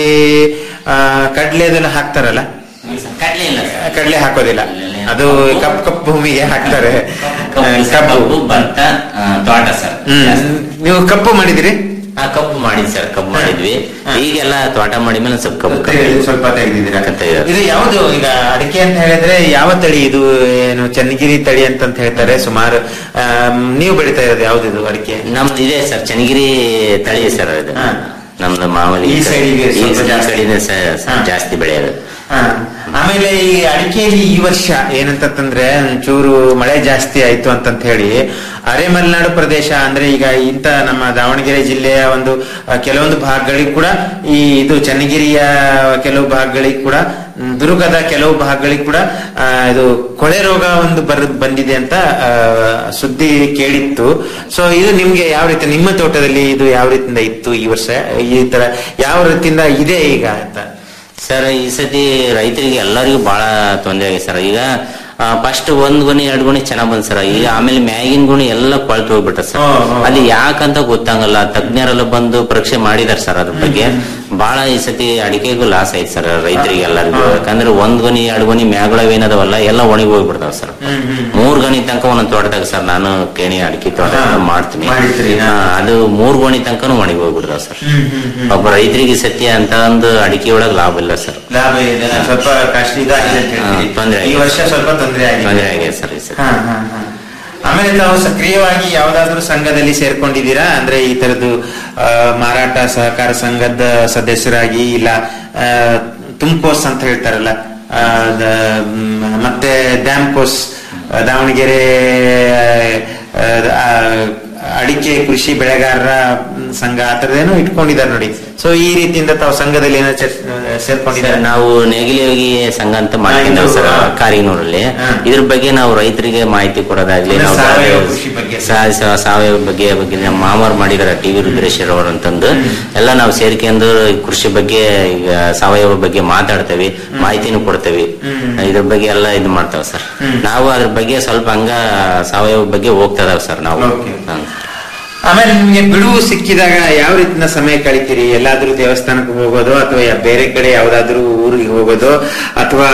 ಆ, ಕಡ್ಲೆ ಅದೆಲ್ಲ ಹಾಕ್ತಾರಲ್ಲ ಕಡ್ಲೆ ಇಲ್ಲ ಕಡ್ಲೆ ಹಾಕೋದಿಲ್ಲ ಅದು ಕಪ್ ಕಪ್ ಭೂಮಿಗೆ ಹಾಕ್ತಾರೆ ಆ, ಕಬ್ಬು ಕಬ್ಬು ಭತ್ತ ಆ, ತೋಟ ಸರ್ ಹ್ಮ್ ನೀವು ಕಪ್ಪು ಮಾಡಿದಿರಿ ಆ ಕಬ್ಬು ಮಾಡಿದ್ವಿ ಸರ್ ಕಬ್ಬು ಮಾಡಿದ್ವಿ ಈಗೆಲ್ಲ ತೋಟ ಮಾಡಿದ್ಮೇಲೆ ಸ್ವಲ್ಪ ಕಬ್ಬು ಕಬ್ಬು ಸ್ವಲ್ಪ ತೆಗೆದಿದ್ದೀರಾ ತೆಗ್ದಿದ್ದೀವಿ. ಇದು ಯಾವುದು ಈಗ ಅಡಿಕೆ ಅಂತ ಹೇಳಿದ್ರೆ ಯಾವ ತಳಿ ಇದು ಏನು ಚನ್ನಗಿರಿ ತಳಿ ಅಂತಂತ ಹೇಳ್ತಾರೆ ಸುಮಾರು ಆಮ್, ನೀವು ಬೆಳಿತಾ ಇರೋದು ಯಾವ್ದು ಇದು ಅಡಿಕೆ ನಮ್ದು ಇದೆ ಸರ್ ಚನ್ನಗಿರಿ ತಳಿ ಸರ್ ಇದು ನಮ್ದು ಮಾಮೂಲಿ ಈ ಸೈಡಿಗೆ ಈ ಸ್ವಲ್ಪ ಈ ಜಾಸ್ತಿ. ಕಡೆನೇ ಸ- ಸ- ಜಾಸ್ತಿ ಬೆಳೆಯೋದು ಹಾ. ಆಮೇಲೆ ಈ ಅಡಿಕೆಯಲ್ಲಿ ಈ ವರ್ಷ ಏನಂತಂದ್ರೆ ಒಂಚೂರು ಮಳೆ ಜಾಸ್ತಿ ಆಯ್ತು ಅಂತಂತ ಹೇಳಿ ಅರೆ ಮಲೆನಾಡು ಪ್ರದೇಶ ಅಂದ್ರೆ ಈಗ ಇಂತ ನಮ್ಮ ದಾವಣಗೆರೆ ಜಿಲ್ಲೆಯ ಒಂದು ಆ, ಕೆಲವೊಂದು ಭಾಗಗಳಿಗೆ ಕೂಡ ಈ ಇದು ಚನ್ನಗಿರಿಯ ಕೆಲವು ಭಾಗಗಳಿಗೆ ಕೂಡ ಮ್, ದುರ್ಗದ ಕೆಲವು ಭಾಗಗಳಿಗೆ ಕೂಡ ಆ, ಇದು ಕೊಳೆ ರೋಗ ಒಂದು ಬರ್ ಬಂದಿದೆ ಅಂತ ಆ, ಸುದ್ದಿ ಕೇಳಿತ್ತು ಸೊ ಇದು ನಿಮ್ಗೆ ಯಾವ ರೀತಿ ನಿಮ್ಮ ತೋಟದಲ್ಲಿ ಇದು ಯಾವ ರೀತಿಯಿಂದ ಇತ್ತು ಈ ವರ್ಷ ಈ ತರ ಯಾವ ರೀತಿಯಿಂದ ಇದೆ ಈಗ ಅಂತ ಸರ್ ಈ ಸತಿ ರೈತರಿಗೆ ಎಲ್ಲರಿಗೂ ಬಹಳ ತೊಂದರೆ ಆಗಿದೆ ಸರ್ ಈಗ ಫಸ್ಟ್ ಒಂದ್ ಗುಣಿ ಎರಡ್ ಗುಣಿ ಚೆನ್ನಾಗ್ ಬಂದ್ ಸರ್ ಈಗ ಆಮೇಲೆ ಮ್ಯಾಗಿನ ಗುಣಿ ಎಲ್ಲ ಕೊಳ್ತು ಹೋಗ್ಬಿಟ್ಟ ಸರ್ ಅದು ಯಾಕಂತ ಗೊತ್ತಾಗಲ್ಲ ತಜ್ಞರೆಲ್ಲ ಬಂದು ಪರೀಕ್ಷೆ ಮಾಡಿದಾರೆ ಸರ್ ಅದ್ರ ಬಗ್ಗೆ ಬಹಳ ಈ ಸತಿ ಅಡಿಕೆಗೂ ಲಾಸ್ ಐತೆ ಸರ್ ರೈತರಿಗೆ ಎಲ್ಲರಿಗೂ ಯಾಕಂದ್ರೆ ಒಂದ್ ಗುಣಿ ಎರಡ್ ಗುಣಿ ಮ್ಯಾಗಳವೇನದವಲ್ಲ ಎಲ್ಲ ಒಣಗಿ ಹೋಗ್ಬಿಡ್ತಾವ ಸರ್ ಮೂರ್ ಗಣಿ ತನಕ ಒಂದೊಂದ್ ತೋಟದಾಗ ಸರ್ ನಾನು ಕೇಣಿ ಅಡಿಕೆ ತೋಟ ಎಲ್ಲ ಮಾಡ್ತೀನಿ ಹಾ, ಅದು ಮೂರ್ ಗಣಿ ತನಕನೂ ಒಣಗಿ ಹೋಗ್ಬಿಡ್ತಾವ ಸರ್ ಒಬ್ಬ ರೈತರಿಗೆ ಸತ್ಯ ಅಂತ ಒಂದು ಅಡಿಕೆ ಒಳಗ್ ಲಾಭ ಇಲ್ಲ ಸರ್ ಲಾಭ ಇದೆ ಸ್ವಲ್ಪ ಕಷ್ಟ ಇದಾಗಿದೆ ಅಂತ ಹೇಳ್ತೀರಿ. ತೊಂದರೆ ಈ ವರ್ಷ ಸ್ವಲ್ಪ ತೊಂದರೆ ಆಗಿದೆ ತೊಂದರೆ ಆಗಿದೆ ಸರ್ ಈ ಸತಿ ಹಾ, ಹಾ, ಹಾ. ಆಮೇಲೆ ತಾವು ಸಕ್ರಿಯವಾಗಿ ಯಾವ್ದಾದ್ರು ಸಂಘದಲ್ಲಿ ಸೇರ್ಕೊಂಡಿದ್ದೀರಾ ಅಂದ್ರೆ ಈ ತರದ್ದು ಆ, ಮಾರಾಟ ಸಹಕಾರ ಸಂಘದ ಸದಸ್ಯರಾಗಿ ಇಲ್ಲ ಆ, ತುಮ್ಕೋಸ್ ಅಂತ ಹೇಳ್ತಾರಲ್ಲ ಆ, ದ- ಮ್, ಮತ್ತೆ ಡ್ಯಾಮ್ಕೋಸ್ ಆ, ದಾವಣಗೆರೆ ಆ, ಆ, ಅಡಿಕೆ ಕೃಷಿ ಬೆಳೆಗಾರರ ಮ್, ಸಂಘ ಆ ಥರದ್ದೇನೋ ಇಟ್ಕೊಂಡಿದ್ದಾರೆ ನೋಡಿ ಸೊ ಈ ರೀತಿಯಿಂದ ತಾವು ಸಂಘದಲ್ಲಿ ಏನೋ ಚರ್ಚೆ ಸೇರ್ಕೊಂಡಿದ್ದಾರೆ ಸರ್, ನಾವು ನೇಗಿಲಿಯೋಗಿ ಸಂಘ ಅಂತ ಮಾಡ್ಕೊಂಡೇವೆ ಸರ್ ಕಾರಿನೂರಲ್ಲಿ ಇದ್ರ ಬಗ್ಗೆ ನಾವು ರೈತರಿಗೆ ಮಾಹಿತಿ ಕೊಡೋದಾಗ್ಲಿ ಅಂದ್ರೆ ನಾವು ಸಾವಯವ ಕೃಷಿ ಬಗ್ಗೆ. ಸಾ- ಸಾ- ಸಾವಯವ ಬಗ್ಗೆ ಬಗ್ಗೆ ನಮ್ಮ ಮಾಮರು ಮಾಡಿದಾರೆ ಟಿ ವಿ ರುದ್ರೇಶ್ವರ್ ಅವರು ಅಂತಂದು ಎಲ್ಲ ನಾವು ಸೇರ್ಕೊಂಡು ಈ ಕೃಷಿ ಬಗ್ಗೆ ಈಗ ಸಾವಯವ ಬಗ್ಗೆ ಮಾತಾಡ್ತೇವೆ ಮಾಹಿತಿನೂ ಕೊಡ್ತೇವೆ ಇದ್ರ ಬಗ್ಗೆ ಎಲ್ಲ ಇದು ಮಾಡ್ತಾವ ಸರ್ ನಾವು ಅದ್ರ ಬಗ್ಗೆ ಸ್ವಲ್ಪ ಹಂಗ ಸಾವಯವ ಬಗ್ಗೆ ಹೋಗ್ತಾ ಇದಾವೆ ಸರ್ ನಾವು ಹ್ಮ್. ಆಮೇಲೆ ನಿಮ್ಗೆ ಬಿಡುವು ಸಿಕ್ಕಿದಾಗ ಯಾವ ರೀತಿಯ ಸಮಯ ಕಳಿತೀರಿ ಎಲ್ಲಾದ್ರೂ ದೇವಸ್ಥಾನಕ್ಕೆ ಹೋಗೋದು ಅಥವಾ ಯಾ- ಬೇರೆ ಕಡೆ ಯಾವ್ದಾದ್ರು ಊರಿಗೆ ಹೋಗೋದು ಅಥವಾ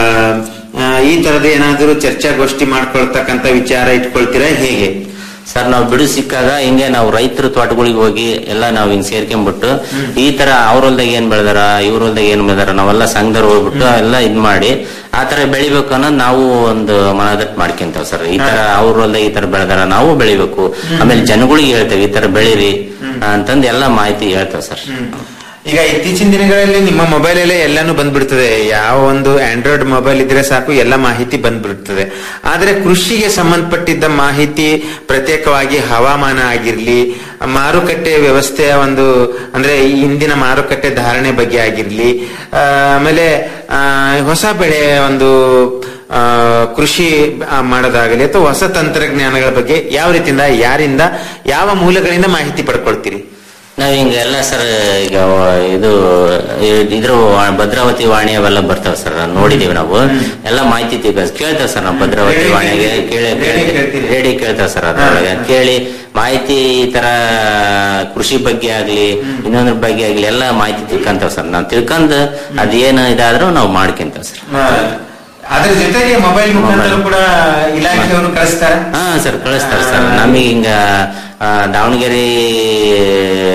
ಆ, ಈ ತರದ ಏನಾದ್ರೂ ಚರ್ಚಾಗೋಷ್ಠಿ ಮಾಡ್ಕೊಳ್ತಕ್ಕಂತ ವಿಚಾರ ಇಟ್ಕೊಳ್ತೀರಾ ಹೇಗೆ ಸರ್ ನಾವು ಬಿಡು ಸಿಕ್ಕಾಗ ಹಿಂಗೆ ನಾವು ರೈತರ ತೋಟಗಳಿಗೆ ಹೋಗಿ ಎಲ್ಲ ನಾವು ಹಿಂಗ್ ಸೇರ್ಕೊಂಡ್ಬಿಟ್ಟು ಈ ತರ ಅವ್ರ ಹೊಲ್ದಾಗ ಏನ್ ಬೆಳೆದಾರ ಇವ್ರ ಹೊಲ್ದಾಗ ಏನ್ ಬೆಳೆದಾರ ನಾವೆಲ್ಲ ಸಂಘದವ್ರು ಹೋಗ್ಬಿಟ್ಟು ಎಲ್ಲ ಇದ್ ಮಾಡಿ ಆ ತರ ಬೆಳಿಬೇಕು ಅನ್ನೋದು ನಾವು ಒಂದು ಮನದಟ್ಟು ಮಾಡ್ಕೊಂತಾವ್ ಸರ್ ಈ ತರ ಅವ್ರ ಹೊಲ್ದಾಗ ಈ ತರ ಬೆಳೆದಾರ ನಾವು ಬೆಳಿಬೇಕು ಆಮೇಲೆ ಜನಗಳಿಗೆ ಹೇಳ್ತೇವೆ ಈ ತರ ಬೆಳೀರಿ ಅಂತಂದು ಎಲ್ಲ ಮಾಹಿತಿ ಹೇಳ್ತೇವೆ ಸರ್ ಈಗ ಇತ್ತೀಚಿನ ದಿನಗಳಲ್ಲಿ ನಿಮ್ಮ ಮೊಬೈಲ್ ಅಲ್ಲೇ ಎಲ್ಲಾನು ಬಂದ್ಬಿಡ್ತದೆ ಯಾವ ಒಂದು ಆಂಡ್ರಾಯ್ಡ್ ಮೊಬೈಲ್ ಇದ್ರೆ ಸಾಕು ಎಲ್ಲ ಮಾಹಿತಿ ಬಂದ್ಬಿಡ್ತದೆ ಆದ್ರೆ ಕೃಷಿಗೆ ಸಂಬಂಧಪಟ್ಟಿದ್ದ ಮಾಹಿತಿ ಪ್ರತ್ಯೇಕವಾಗಿ ಹವಾಮಾನ ಆಗಿರ್ಲಿ ಮಾರುಕಟ್ಟೆ ವ್ಯವಸ್ಥೆಯ ಒಂದು ಅಂದ್ರೆ ಈ ಹಿಂದಿನ ಮಾರುಕಟ್ಟೆ ಧಾರಣೆ ಬಗ್ಗೆ ಆಗಿರ್ಲಿ ಆ, ಆಮೇಲೆ ಆ, ಹೊಸ ಬೆಳೆ ಒಂದು ಆ, ಕೃಷಿ ಆ, ಮಾಡೋದಾಗಲಿ ಅಥವಾ ಹೊಸ ತಂತ್ರಜ್ಞಾನಗಳ ಬಗ್ಗೆ ಯಾವ ರೀತಿಯಿಂದ ಯಾರಿಂದ ಯಾವ ಮೂಲಗಳಿಂದ ಮಾಹಿತಿ ಪಡ್ಕೊಳ್ತೀರಿ ನಾವ್ ಹಿಂಗ ಎಲ್ಲ ಸರ್ ಈಗ ಇದು ಇದ್ರ ವಾ- ಭದ್ರಾವತಿ ವಾಣಿ ಅವೆಲ್ಲ ಬರ್ತಾವ ಸರ್ ನೋಡಿದೀವಿ ನಾವು ಎಲ್ಲ ಮಾಹಿತಿ ತಿಳ್ಕ ಕೇಳ್ತೇವೆ ಸರ್ ನಾವು ಭದ್ರಾವತಿ ವಾಣಿಗೆ ಕೇಳಿ ರೇಡಿ ಕೇಳ್ತೇವೆ ಸರ್ ಅದ್ರೊಳಗೆ ಕೇಳಿ ಮಾಹಿತಿ ಈ ತರ ಕೃಷಿ ಬಗ್ಗೆ ಆಗ್ಲಿ ಇನ್ನೊಂದ್ರ ಬಗ್ಗೆ ಆಗ್ಲಿ ಎಲ್ಲ ಮಾಹಿತಿ ತಿಳ್ಕೊಂತೇವೆ ಸರ್ ನಾವು ತಿಳ್ಕೊಂಡ್ ಅದೇನು ಇದಾದ್ರೂ ನಾವು ಮಾಡ್ಕೊಂತೇವೆ ಸರ್ ಅದ್ರ ಜೊತೆಗೆ ಮೊಬೈಲ್ ಮುಖಾಂತರ ಕೂಡ ಇಲಾಖೆಯವರು ಕಳಿಸ್ತಾರೆ ಹಾ ಸರ್ ಕಳಿಸ್ತಾರೆ ಸರ್ ನಮಗೆ ಹಿಂಗ ಆ, ದಾವಣಗೆರೆ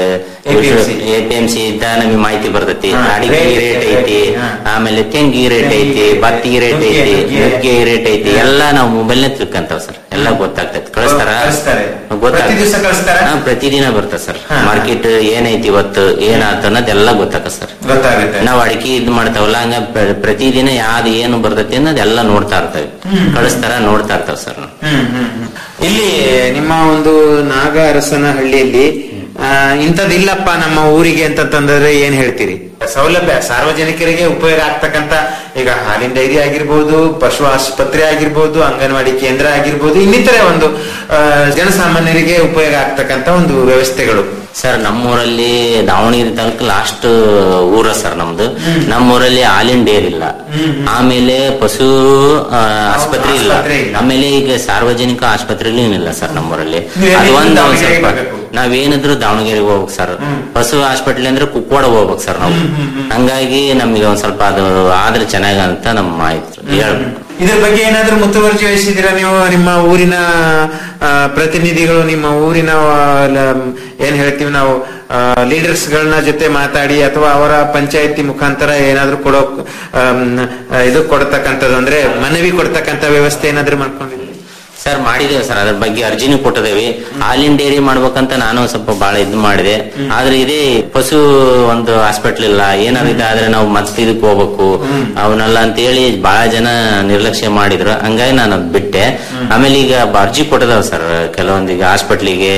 APMC. ಎಪಿಎಂಸಿ ಇದ್ದ ನಮಗೆ ಮಾಹಿತಿ ಬರ್ತೈತಿ ಹಾ, ಅಡಿಕೆ rate ರೇಟ್ ಸಿಗತ್ತೆ. ಐತಿ ಹಾ. ಆಮೇಲೆ ತೆಂಗಿ ರೇಟ್ ಐತಿ ಬತ್ತಿಗೆ ರೇಟ್ ನುಗ್ಗೆ, ಐತಿ ನುಗ್ಗೆ. ನುಗ್ಗೆ ರೇಟ್ ಐತಿ ಎಲ್ಲ ನಾವು ಮೊಬೈಲ್ನೇ ತಿಳ್ಕಂತಾವ ಸರ್ ಎಲ್ಲ ಗೊತ್ತಾಗ್ತೈತಿ ಕಳಿಸ್ತಾರ ಕಳಿಸ್ತಾರೆ. ಗೊತ್ತಾಗ್ತೈತಿ. ಪ್ರತಿ ದಿವ್ಸ ಕಳಿಸ್ತಾರ? ಹಾ, ಪ್ರತಿದಿನ ಬರ್ತದೆ ಸರ್ ಹಾ. ಮಾರ್ಕೆಟ್ ಏನೈತಿ ಇವತ್ತು ಏನಾತ ಅನ್ನೋದೆಲ್ಲ ಗೊತ್ತಾಗ ಸರ್ ಗೊತ್ತಾಗುತ್ತೆ ನಾವ್ ಅಡಿಕೆ ಇದ್ ಮಾಡ್ತಾವಲ್ಲ ಹಂಗ ಪ್ರ- ಪ್ರತಿದಿನ ಯಾವ್ದು ಏನು ಬರ್ತೈತಿ ಅನ್ನೋದೆಲ್ಲ ನೋಡ್ತಾ ಇರ್ತೇವೆ ಹ್ಮ್. ಕಳಿಸ್ತಾರ ನೋಡ್ತಾ ಇರ್ತಾವ ಸರ್ ನಾವು ಹ್ಮ್, ಹ್ಮ್, ಹ್ಮ್. ಇಲ್ಲಿ ನಿಮ್ಮ ಒಂದು ನಾಗ ಅರಸನ ಹಳ್ಳಿಯಲ್ಲಿ ಆ, ಇಂಥದ್ದಿಲ್ಲಪ್ಪ ನಮ್ಮ ಊರಿಗೆ ಅಂತಂತಂದ್ರೆ ಏನ್ ಹೇಳ್ತೀರಿ ಸೌಲಭ್ಯ ಸಾರ್ವಜನಿಕರಿಗೆ ಉಪಯೋಗ ಆಗ್ತಕ್ಕಂತ ಈಗ ಹಾಲಿನ ಡೈರಿ ಆಗಿರ್ಬೋದು ಪಶು ಆಸ್ಪತ್ರೆ ಆಗಿರ್ಬೋದು ಅಂಗನವಾಡಿ ಕೇಂದ್ರ ಆಗಿರ್ಬೋದು ಇನ್ನಿತರೆ ಒಂದು ಆ, ಜನಸಾಮಾನ್ಯರಿಗೆ ಉಪಯೋಗ ಆಗ್ತಕ್ಕಂತ ಒಂದು ವ್ಯವಸ್ಥೆಗಳು ಸರ್ ನಮ್ಮೂರಲ್ಲಿ ದಾವಣಗೆರೆ ತಾಲೂಕು ಲಾಸ್ಟ್ ಊರ ಸರ್ ನಮ್ದು ನಮ್ಮೂರಲ್ಲಿ ಹಾಲಿನ ಡೇರ್ ಇಲ್ಲ ಆಮೇಲೆ ಪಶು ಆ, ಆಸ್ಪತ್ರೆ ಇಲ್ಲ ಆಸ್ಪತ್ರೆ ಇಲ್ಲ. ಆಮೇಲೆ ಈಗ ಸಾರ್ವಜನಿಕ ಆಸ್ಪತ್ರೆಗಳು ಏನಿಲ್ಲ ಸರ್ ನಮ್ಮೂರಲ್ಲಿ ನೀವೇನಿದ್ರು ಅದು ಒಂದು ಒಂದ್ ದಾವಣಗೆರೆಗೆ ಸ್ವಲ್ಪ ಬರ್ಬೇಕು. ನಾವೇನಿದ್ರು ದಾವಣಗೆರೆಗೆ ಹೋಗ್ಬೇಕು ಸರ್ ಪಶು ಹಾಸ್ಪಿಟಲ್ ಅಂದ್ರೆ ಕುಕ್ವಾಡ ಹೋಗ್ಬೇಕು ಸರ್ ನಾವು ಹಂಗಾಗಿ ನಮಗೆ ಒಂದ್ ಸ್ವಲ್ಪ ಅದು ಆದ್ರೆ ಚೆನ್ನಾಗ ಅಂತ ನಮ್ಮ ಮಾಹಿತಿ ಹೇಳ್ಬೇಕು ಇದ್ರ ಬಗ್ಗೆ ಏನಾದ್ರೂ ಮುತುವರ್ಜಿ ವಹಿಸಿದ್ದೀರಾ ನೀವು ನಿಮ್ಮ ಊರಿನ ಆ, ಪ್ರತಿನಿಧಿಗಳು ನಿಮ್ಮ ಊರಿನ ಆ, ಲ- ಏನ್ ಹೇಳ್ತೀವಿ ನಾವು ಲೀಡರ್ಸ್ ಗಳನ್ನ ಜೊತೆ ಮಾತಾಡಿ ಅಥವಾ ಅವರ ಪಂಚಾಯತಿ ಮುಖಾಂತರ ಏನಾದ್ರೂ ಕೊಡೋ ಆಮ್, ಆ, ಇದು ಕೊಡ್ತಕ್ಕಂಥದ್ದು ಅಂದ್ರೆ ಮನವಿ ಕೊಡ್ತಕ್ಕಂಥ ವ್ಯವಸ್ಥೆ ಏನಾದ್ರೂ ಮಾಡ್ಕೊಂಡಿದ್ದೀರಿ ಸರ್ ಮಾಡಿದೇವೆ ಸರ್ ಅದ್ರ ಬಗ್ಗೆ ಅರ್ಜಿನೂ ಕೊಟ್ಟಿದ್ದೇವೆ ಹಾಲಿನ ಡೈರಿ ಮಾಡ್ಬೇಕಂತ ನಾನು ಸ್ವಲ್ಪ ಬಹಳ ಇದು ಮಾಡಿದೆ ಆದ್ರೆ ಇದೇ ಪಶು ಒಂದು ಹಾಸ್ಪಿಟ್ಲ್ ಇಲ್ಲ ಏನಾದ್ರು ಇದಾದ್ರೆ ನಾವು ಮತ್ತೆ ಇದಕ್ಕೆ ಹೋಗ್ಬೇಕು ಅವನ್ನೆಲ್ಲ ಅಂತ ಹೇಳಿ ಬಹಳ ಜನ ನಿರ್ಲಕ್ಷ್ಯ ಮಾಡಿದ್ರು ಹಂಗಾಗಿ ನಾನು ಅದ್ ಬಿಟ್ಟೆ ಆಮೇಲೆ ಈಗ ಬ- ಅರ್ಜಿ ಕೊಟ್ಟಿದಾವೆ ಸರ್ ಕೆಲವೊಂದು ಈಗ ಹಾಸ್ಪಿಟ್ಲಿಗೆ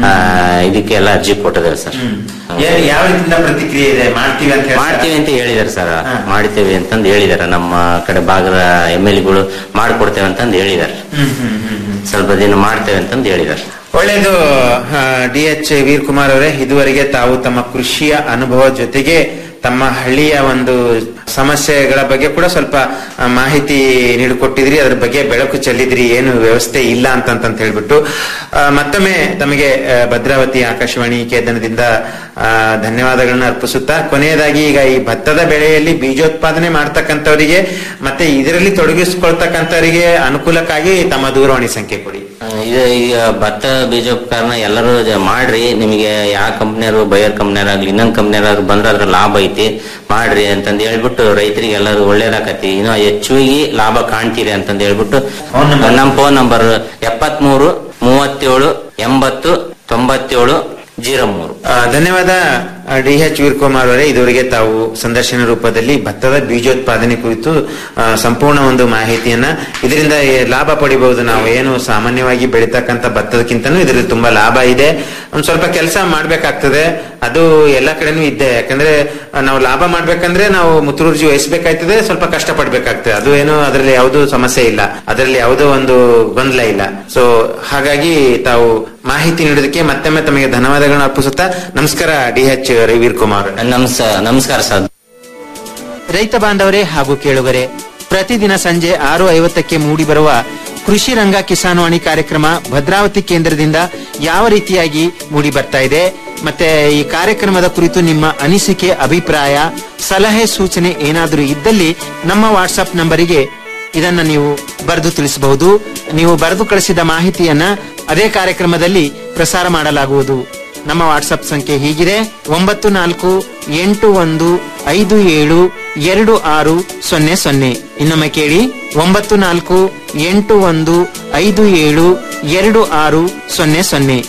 ಇದಕ್ಕೆಲ್ಲ ಅರ್ಜಿ ಕೊಟ್ಟಿದ್ದೇವೆ ಸರ್ ಏ- ಯಾವ ರೀತಿಯಿಂದ ಪ್ರತಿಕ್ರಿಯೆ ಇದೆ ಮಾಡ್ತೀವಿ ಅಂತ ಹೇಳ್ತಾರೆ ಮಾಡ್ತೀವಿ ಅಂತ ಹೇಳಿದಾರೆ ಸರ್ ಮಾಡ್ತೇವೆ ಅಂತಂದು ಹೇಳಿದಾರೆ ನಮ್ಮ ಕಡೆ ಭಾಗದ ಎಮ್ ಎಲ್ ಗಳು ಮಾಡ್ಕೊಡ್ತೇವೆ ಅಂತಂದು ಹೇಳಿದಾರೆ ಹ್ಮ್ ಹ್ಮ್ ಹ್ಮ್ ಹ್ಮ್ ಸ್ವಲ್ಪ ದಿನ ಮಾಡ್ತೇವೆ ಅಂತಂದು ಹೇಳಿದಾರೆ ಒಳ್ಳೆಯದು ಡಿ ಎಚ್ ವೀರ್ ಕುಮಾರ್ ಅವರೇ ಇದುವರೆಗೆ ತಾವು ತಮ್ಮ ಕೃಷಿಯ ಅನುಭವ ಜೊತೆಗೆ ತಮ್ಮ ಹಳ್ಳಿಯ ಒಂದು ಸಮಸ್ಯೆಗಳ ಬಗ್ಗೆ ಕೂಡ ಸ್ವಲ್ಪ ಆ, ಮಾಹಿತಿ ನೀಡಿಕೊಟ್ಟಿದ್ರಿ ಅದ್ರ ಬಗ್ಗೆ ಬೆಳಕು ಚೆಲ್ಲಿದ್ರಿ ಏನು ವ್ಯವಸ್ಥೆ ಇಲ್ಲ ಅಂತಂತ ಹೇಳ್ಬಿಟ್ಟು ಆ, ಮತ್ತೊಮ್ಮೆ ತಮಗೆ ಆ, ಭದ್ರಾವತಿ ಆಕಾಶವಾಣಿ ಕೇಂದ್ರದಿಂದ ಆ, ಧನ್ಯವಾದಗಳನ್ನ ಅರ್ಪಿಸುತ್ತಾ ಕೊನೆಯದಾಗಿ ಈಗ ಈ ಭತ್ತದ ಬೆಳೆಯಲ್ಲಿ ಬೀಜೋತ್ಪಾದನೆ ಮಾಡ್ತಕ್ಕಂಥವರಿಗೆ ಮತ್ತೆ ಇದರಲ್ಲಿ ತೊಡಗಿಸ್ಕೊಳ್ತಕ್ಕಂಥವರಿಗೆ ಅನುಕೂಲಕ್ಕಾಗಿ ತಮ್ಮ ದೂರವಾಣಿ ಸಂಖ್ಯೆ ಕೊಡಿ ಆ, ಇದು ಈಗ ಭತ್ತ ಬೀಜೋಪಕರಣ ಎಲ್ಲರೂ ಜ- ಮಾಡ್ರಿ ನಿಮಗೆ ಯಾವ ಕಂಪ್ನಿಯವರು ಬಯರ್ ಕಂಪ್ನಿಯರಾಗ್ಲಿ ಇನ್ನೊಂದ್ ಕಂಪ್ನಿಯರಾದ್ರು ಬಂದ್ರೆ ಅದ್ರ ಲಾಭ ಐತಿ ಮಾಡ್ರಿ ಅಂತಂದ್ ಹೇಳ್ಬಿಟ್ಟು ರೈತರಿಗೆ ಎಲ್ಲರೂ ಒಳ್ಳೇದಾಕತಿ ಇನ್ನು ಹೆಚ್ಚಿಗೆ ಲಾಭ ಕಾಣ್ತೀರಿ ಅಂತಂದ್ ಹೇಳ್ಬಿಟ್ಟು ನಮ್ಮ ಫೋನ್ ನಂಬರ್ ಎಪ್ಪತ್ಮೂರು ಮೂವತ್ತೇಳು ಎಂಬತ್ತು ತೊಂಬತ್ತೇಳು ಜೀರೋ ಮೂರು ಆ, ಧನ್ಯವಾದ ಡಿ ಎಚ್ ವೀರ್ಕುಮಾರ್ ಅವರೇ ಇದುವರೆಗೆ ತಾವು ಸಂದರ್ಶನ ರೂಪದಲ್ಲಿ ಭತ್ತದ ಬೀಜೋತ್ಪಾದನೆ ಕುರಿತು ಆ, ಸಂಪೂರ್ಣ ಒಂದು ಮಾಹಿತಿಯನ್ನ ಇದರಿಂದ ಏ- ಲಾಭ ಪಡಿಬಹುದು ನಾವು ಏನು ಸಾಮಾನ್ಯವಾಗಿ ಬೆಳೀತಕ್ಕಂಥ ಭತ್ತದಕ್ಕಿಂತನೂ ಇದರಲ್ಲಿ ತುಂಬಾ ಲಾಭ ಇದೆ ಒಂದ್ ಸ್ವಲ್ಪ ಕೆಲಸ ಮಾಡ್ಬೇಕಾಗ್ತದೆ ಅದು ಎಲ್ಲ ಕಡೆನೂ ಇದ್ದೆ ಯಾಕಂದ್ರೆ ಆ, ನಾವು ಲಾಭ ಮಾಡ್ಬೇಕಂದ್ರೆ ನಾವು ಮುತುವರ್ಜಿ ವಹಿಸ್ಬೇಕಾಗ್ತದೆ ಸ್ವಲ್ಪ ಕಷ್ಟ ಪಡ್ಬೇಕಾಗ್ತದೆ ಅದು ಏನು ಅದರಲ್ಲಿ ಯಾವುದೂ ಸಮಸ್ಯೆ ಇಲ್ಲ ಅದರಲ್ಲಿ ಯಾವುದೋ ಒಂದು ಗೊಂದಲ ಇಲ್ಲ ಸೊ ಹಾಗಾಗಿ ತಾವು ಮಾಹಿತಿ ನೀಡೋದಕ್ಕೆ ಮತ್ತೊಮ್ಮೆ ತಮಗೆ ಧನ್ಯವಾದಗಳನ್ನ ಅರ್ಪಿಸುತ್ತಾ ನಮಸ್ಕಾರ ಡಿ ಎಚ್ ರವಿವೀರ್ ಕುಮಾರ್ ನಮಸ್ ನಮಸ್ಕಾರ ಸರ್ ರೈತ ಬಾಂಧವರೇ ಹಾಗೂ ಕೇಳುಗರೆ ಪ್ರತಿದಿನ ಸಂಜೆ ಆರು ಐವತ್ತಕ್ಕೆ ಮೂಡಿಬರುವ ಕೃಷಿ ರಂಗ ಕಿಸಾನ್ವಾಣಿ ಕಾರ್ಯಕ್ರಮ ಭದ್ರಾವತಿ ಕೇಂದ್ರದಿಂದ ಯಾವ ರೀತಿಯಾಗಿ ಮೂಡಿ ಬರ್ತಾ ಇದೆ ಮತ್ತೆ ಈ ಕಾರ್ಯಕ್ರಮದ ಕುರಿತು ನಿಮ್ಮ ಅನಿಸಿಕೆ ಅಭಿಪ್ರಾಯ ಸಲಹೆ ಸೂಚನೆ ಏನಾದರೂ ಇದ್ದಲ್ಲಿ ನಮ್ಮ ವಾಟ್ಸ್ಆಪ್ ನಂಬರಿಗೆ ಇದನ್ನ ನೀವು ಬರೆದು ತಿಳಿಸಬಹುದು ನೀವು ಬರೆದು ಕಳಿಸಿದ ಮಾಹಿತಿಯನ್ನ ಅದೇ ಕಾರ್ಯಕ್ರಮದಲ್ಲಿ ಪ್ರಸಾರ ಮಾಡಲಾಗುವುದು ನಮ್ಮ ವಾಟ್ಸಪ್ ಸಂಖ್ಯೆ ಹೀಗಿದೆ ಒಂಬತ್ತು ನಾಲ್ಕು ಎಂಟು ಒಂದು ಐದು ಏಳು ಎರಡು ಆರು ಸೊನ್ನೆ ಸೊನ್ನೆ ಇನ್ನೊಮ್ಮೆ ಕೇಳಿ ಒಂಬತ್ತು ನಾಲ್ಕು ಎಂಟು ಒಂದು ಐದು ಏಳು ಎರಡು ಆರು ಸೊನ್ನೆ ಸೊನ್ನೆ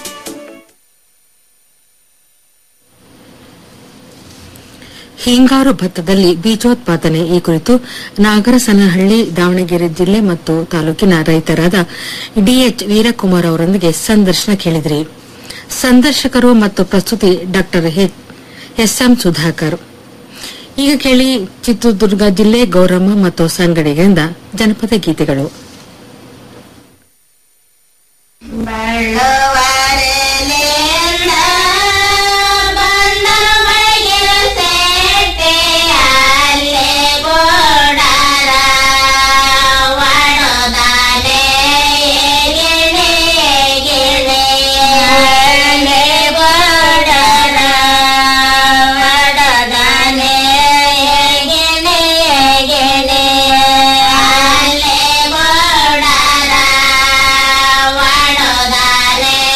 ಹಿಂಗಾರು ಭತ್ತದಲ್ಲಿ ಬೀಜೋತ್ಪಾದನೆ ಈ ಕುರಿತು ನಾಗರಸನಹಳ್ಳಿ ದಾವಣಗೆರೆ ಜಿಲ್ಲೆ ಮತ್ತು ತಾಲೂಕಿನ ರೈತರಾದ ಡಿಎಚ್ ವೀರಕುಮಾರ್ ಅವರೊಂದಿಗೆ ಸಂದರ್ಶನ ಕೇಳಿದ್ರಿ ಸಂದರ್ಶಕರು ಮತ್ತು ಪ್ರಸ್ತುತಿ ಡಾಕ್ಟರ್ ಎಸ್ಎಂ ಸುಧಾಕರ್ ಈಗ ಕೇಳಿ ಚಿತ್ರದುರ್ಗ ಜಿಲ್ಲೆ ಗೌರಮ್ಮ ಮತ್ತು ಸಂಗಡಿಗರಿಂದ ಜನಪದ ಗೀತೆಗಳು ವಡೋದಾನೆ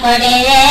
ಕೊಡಿವೆ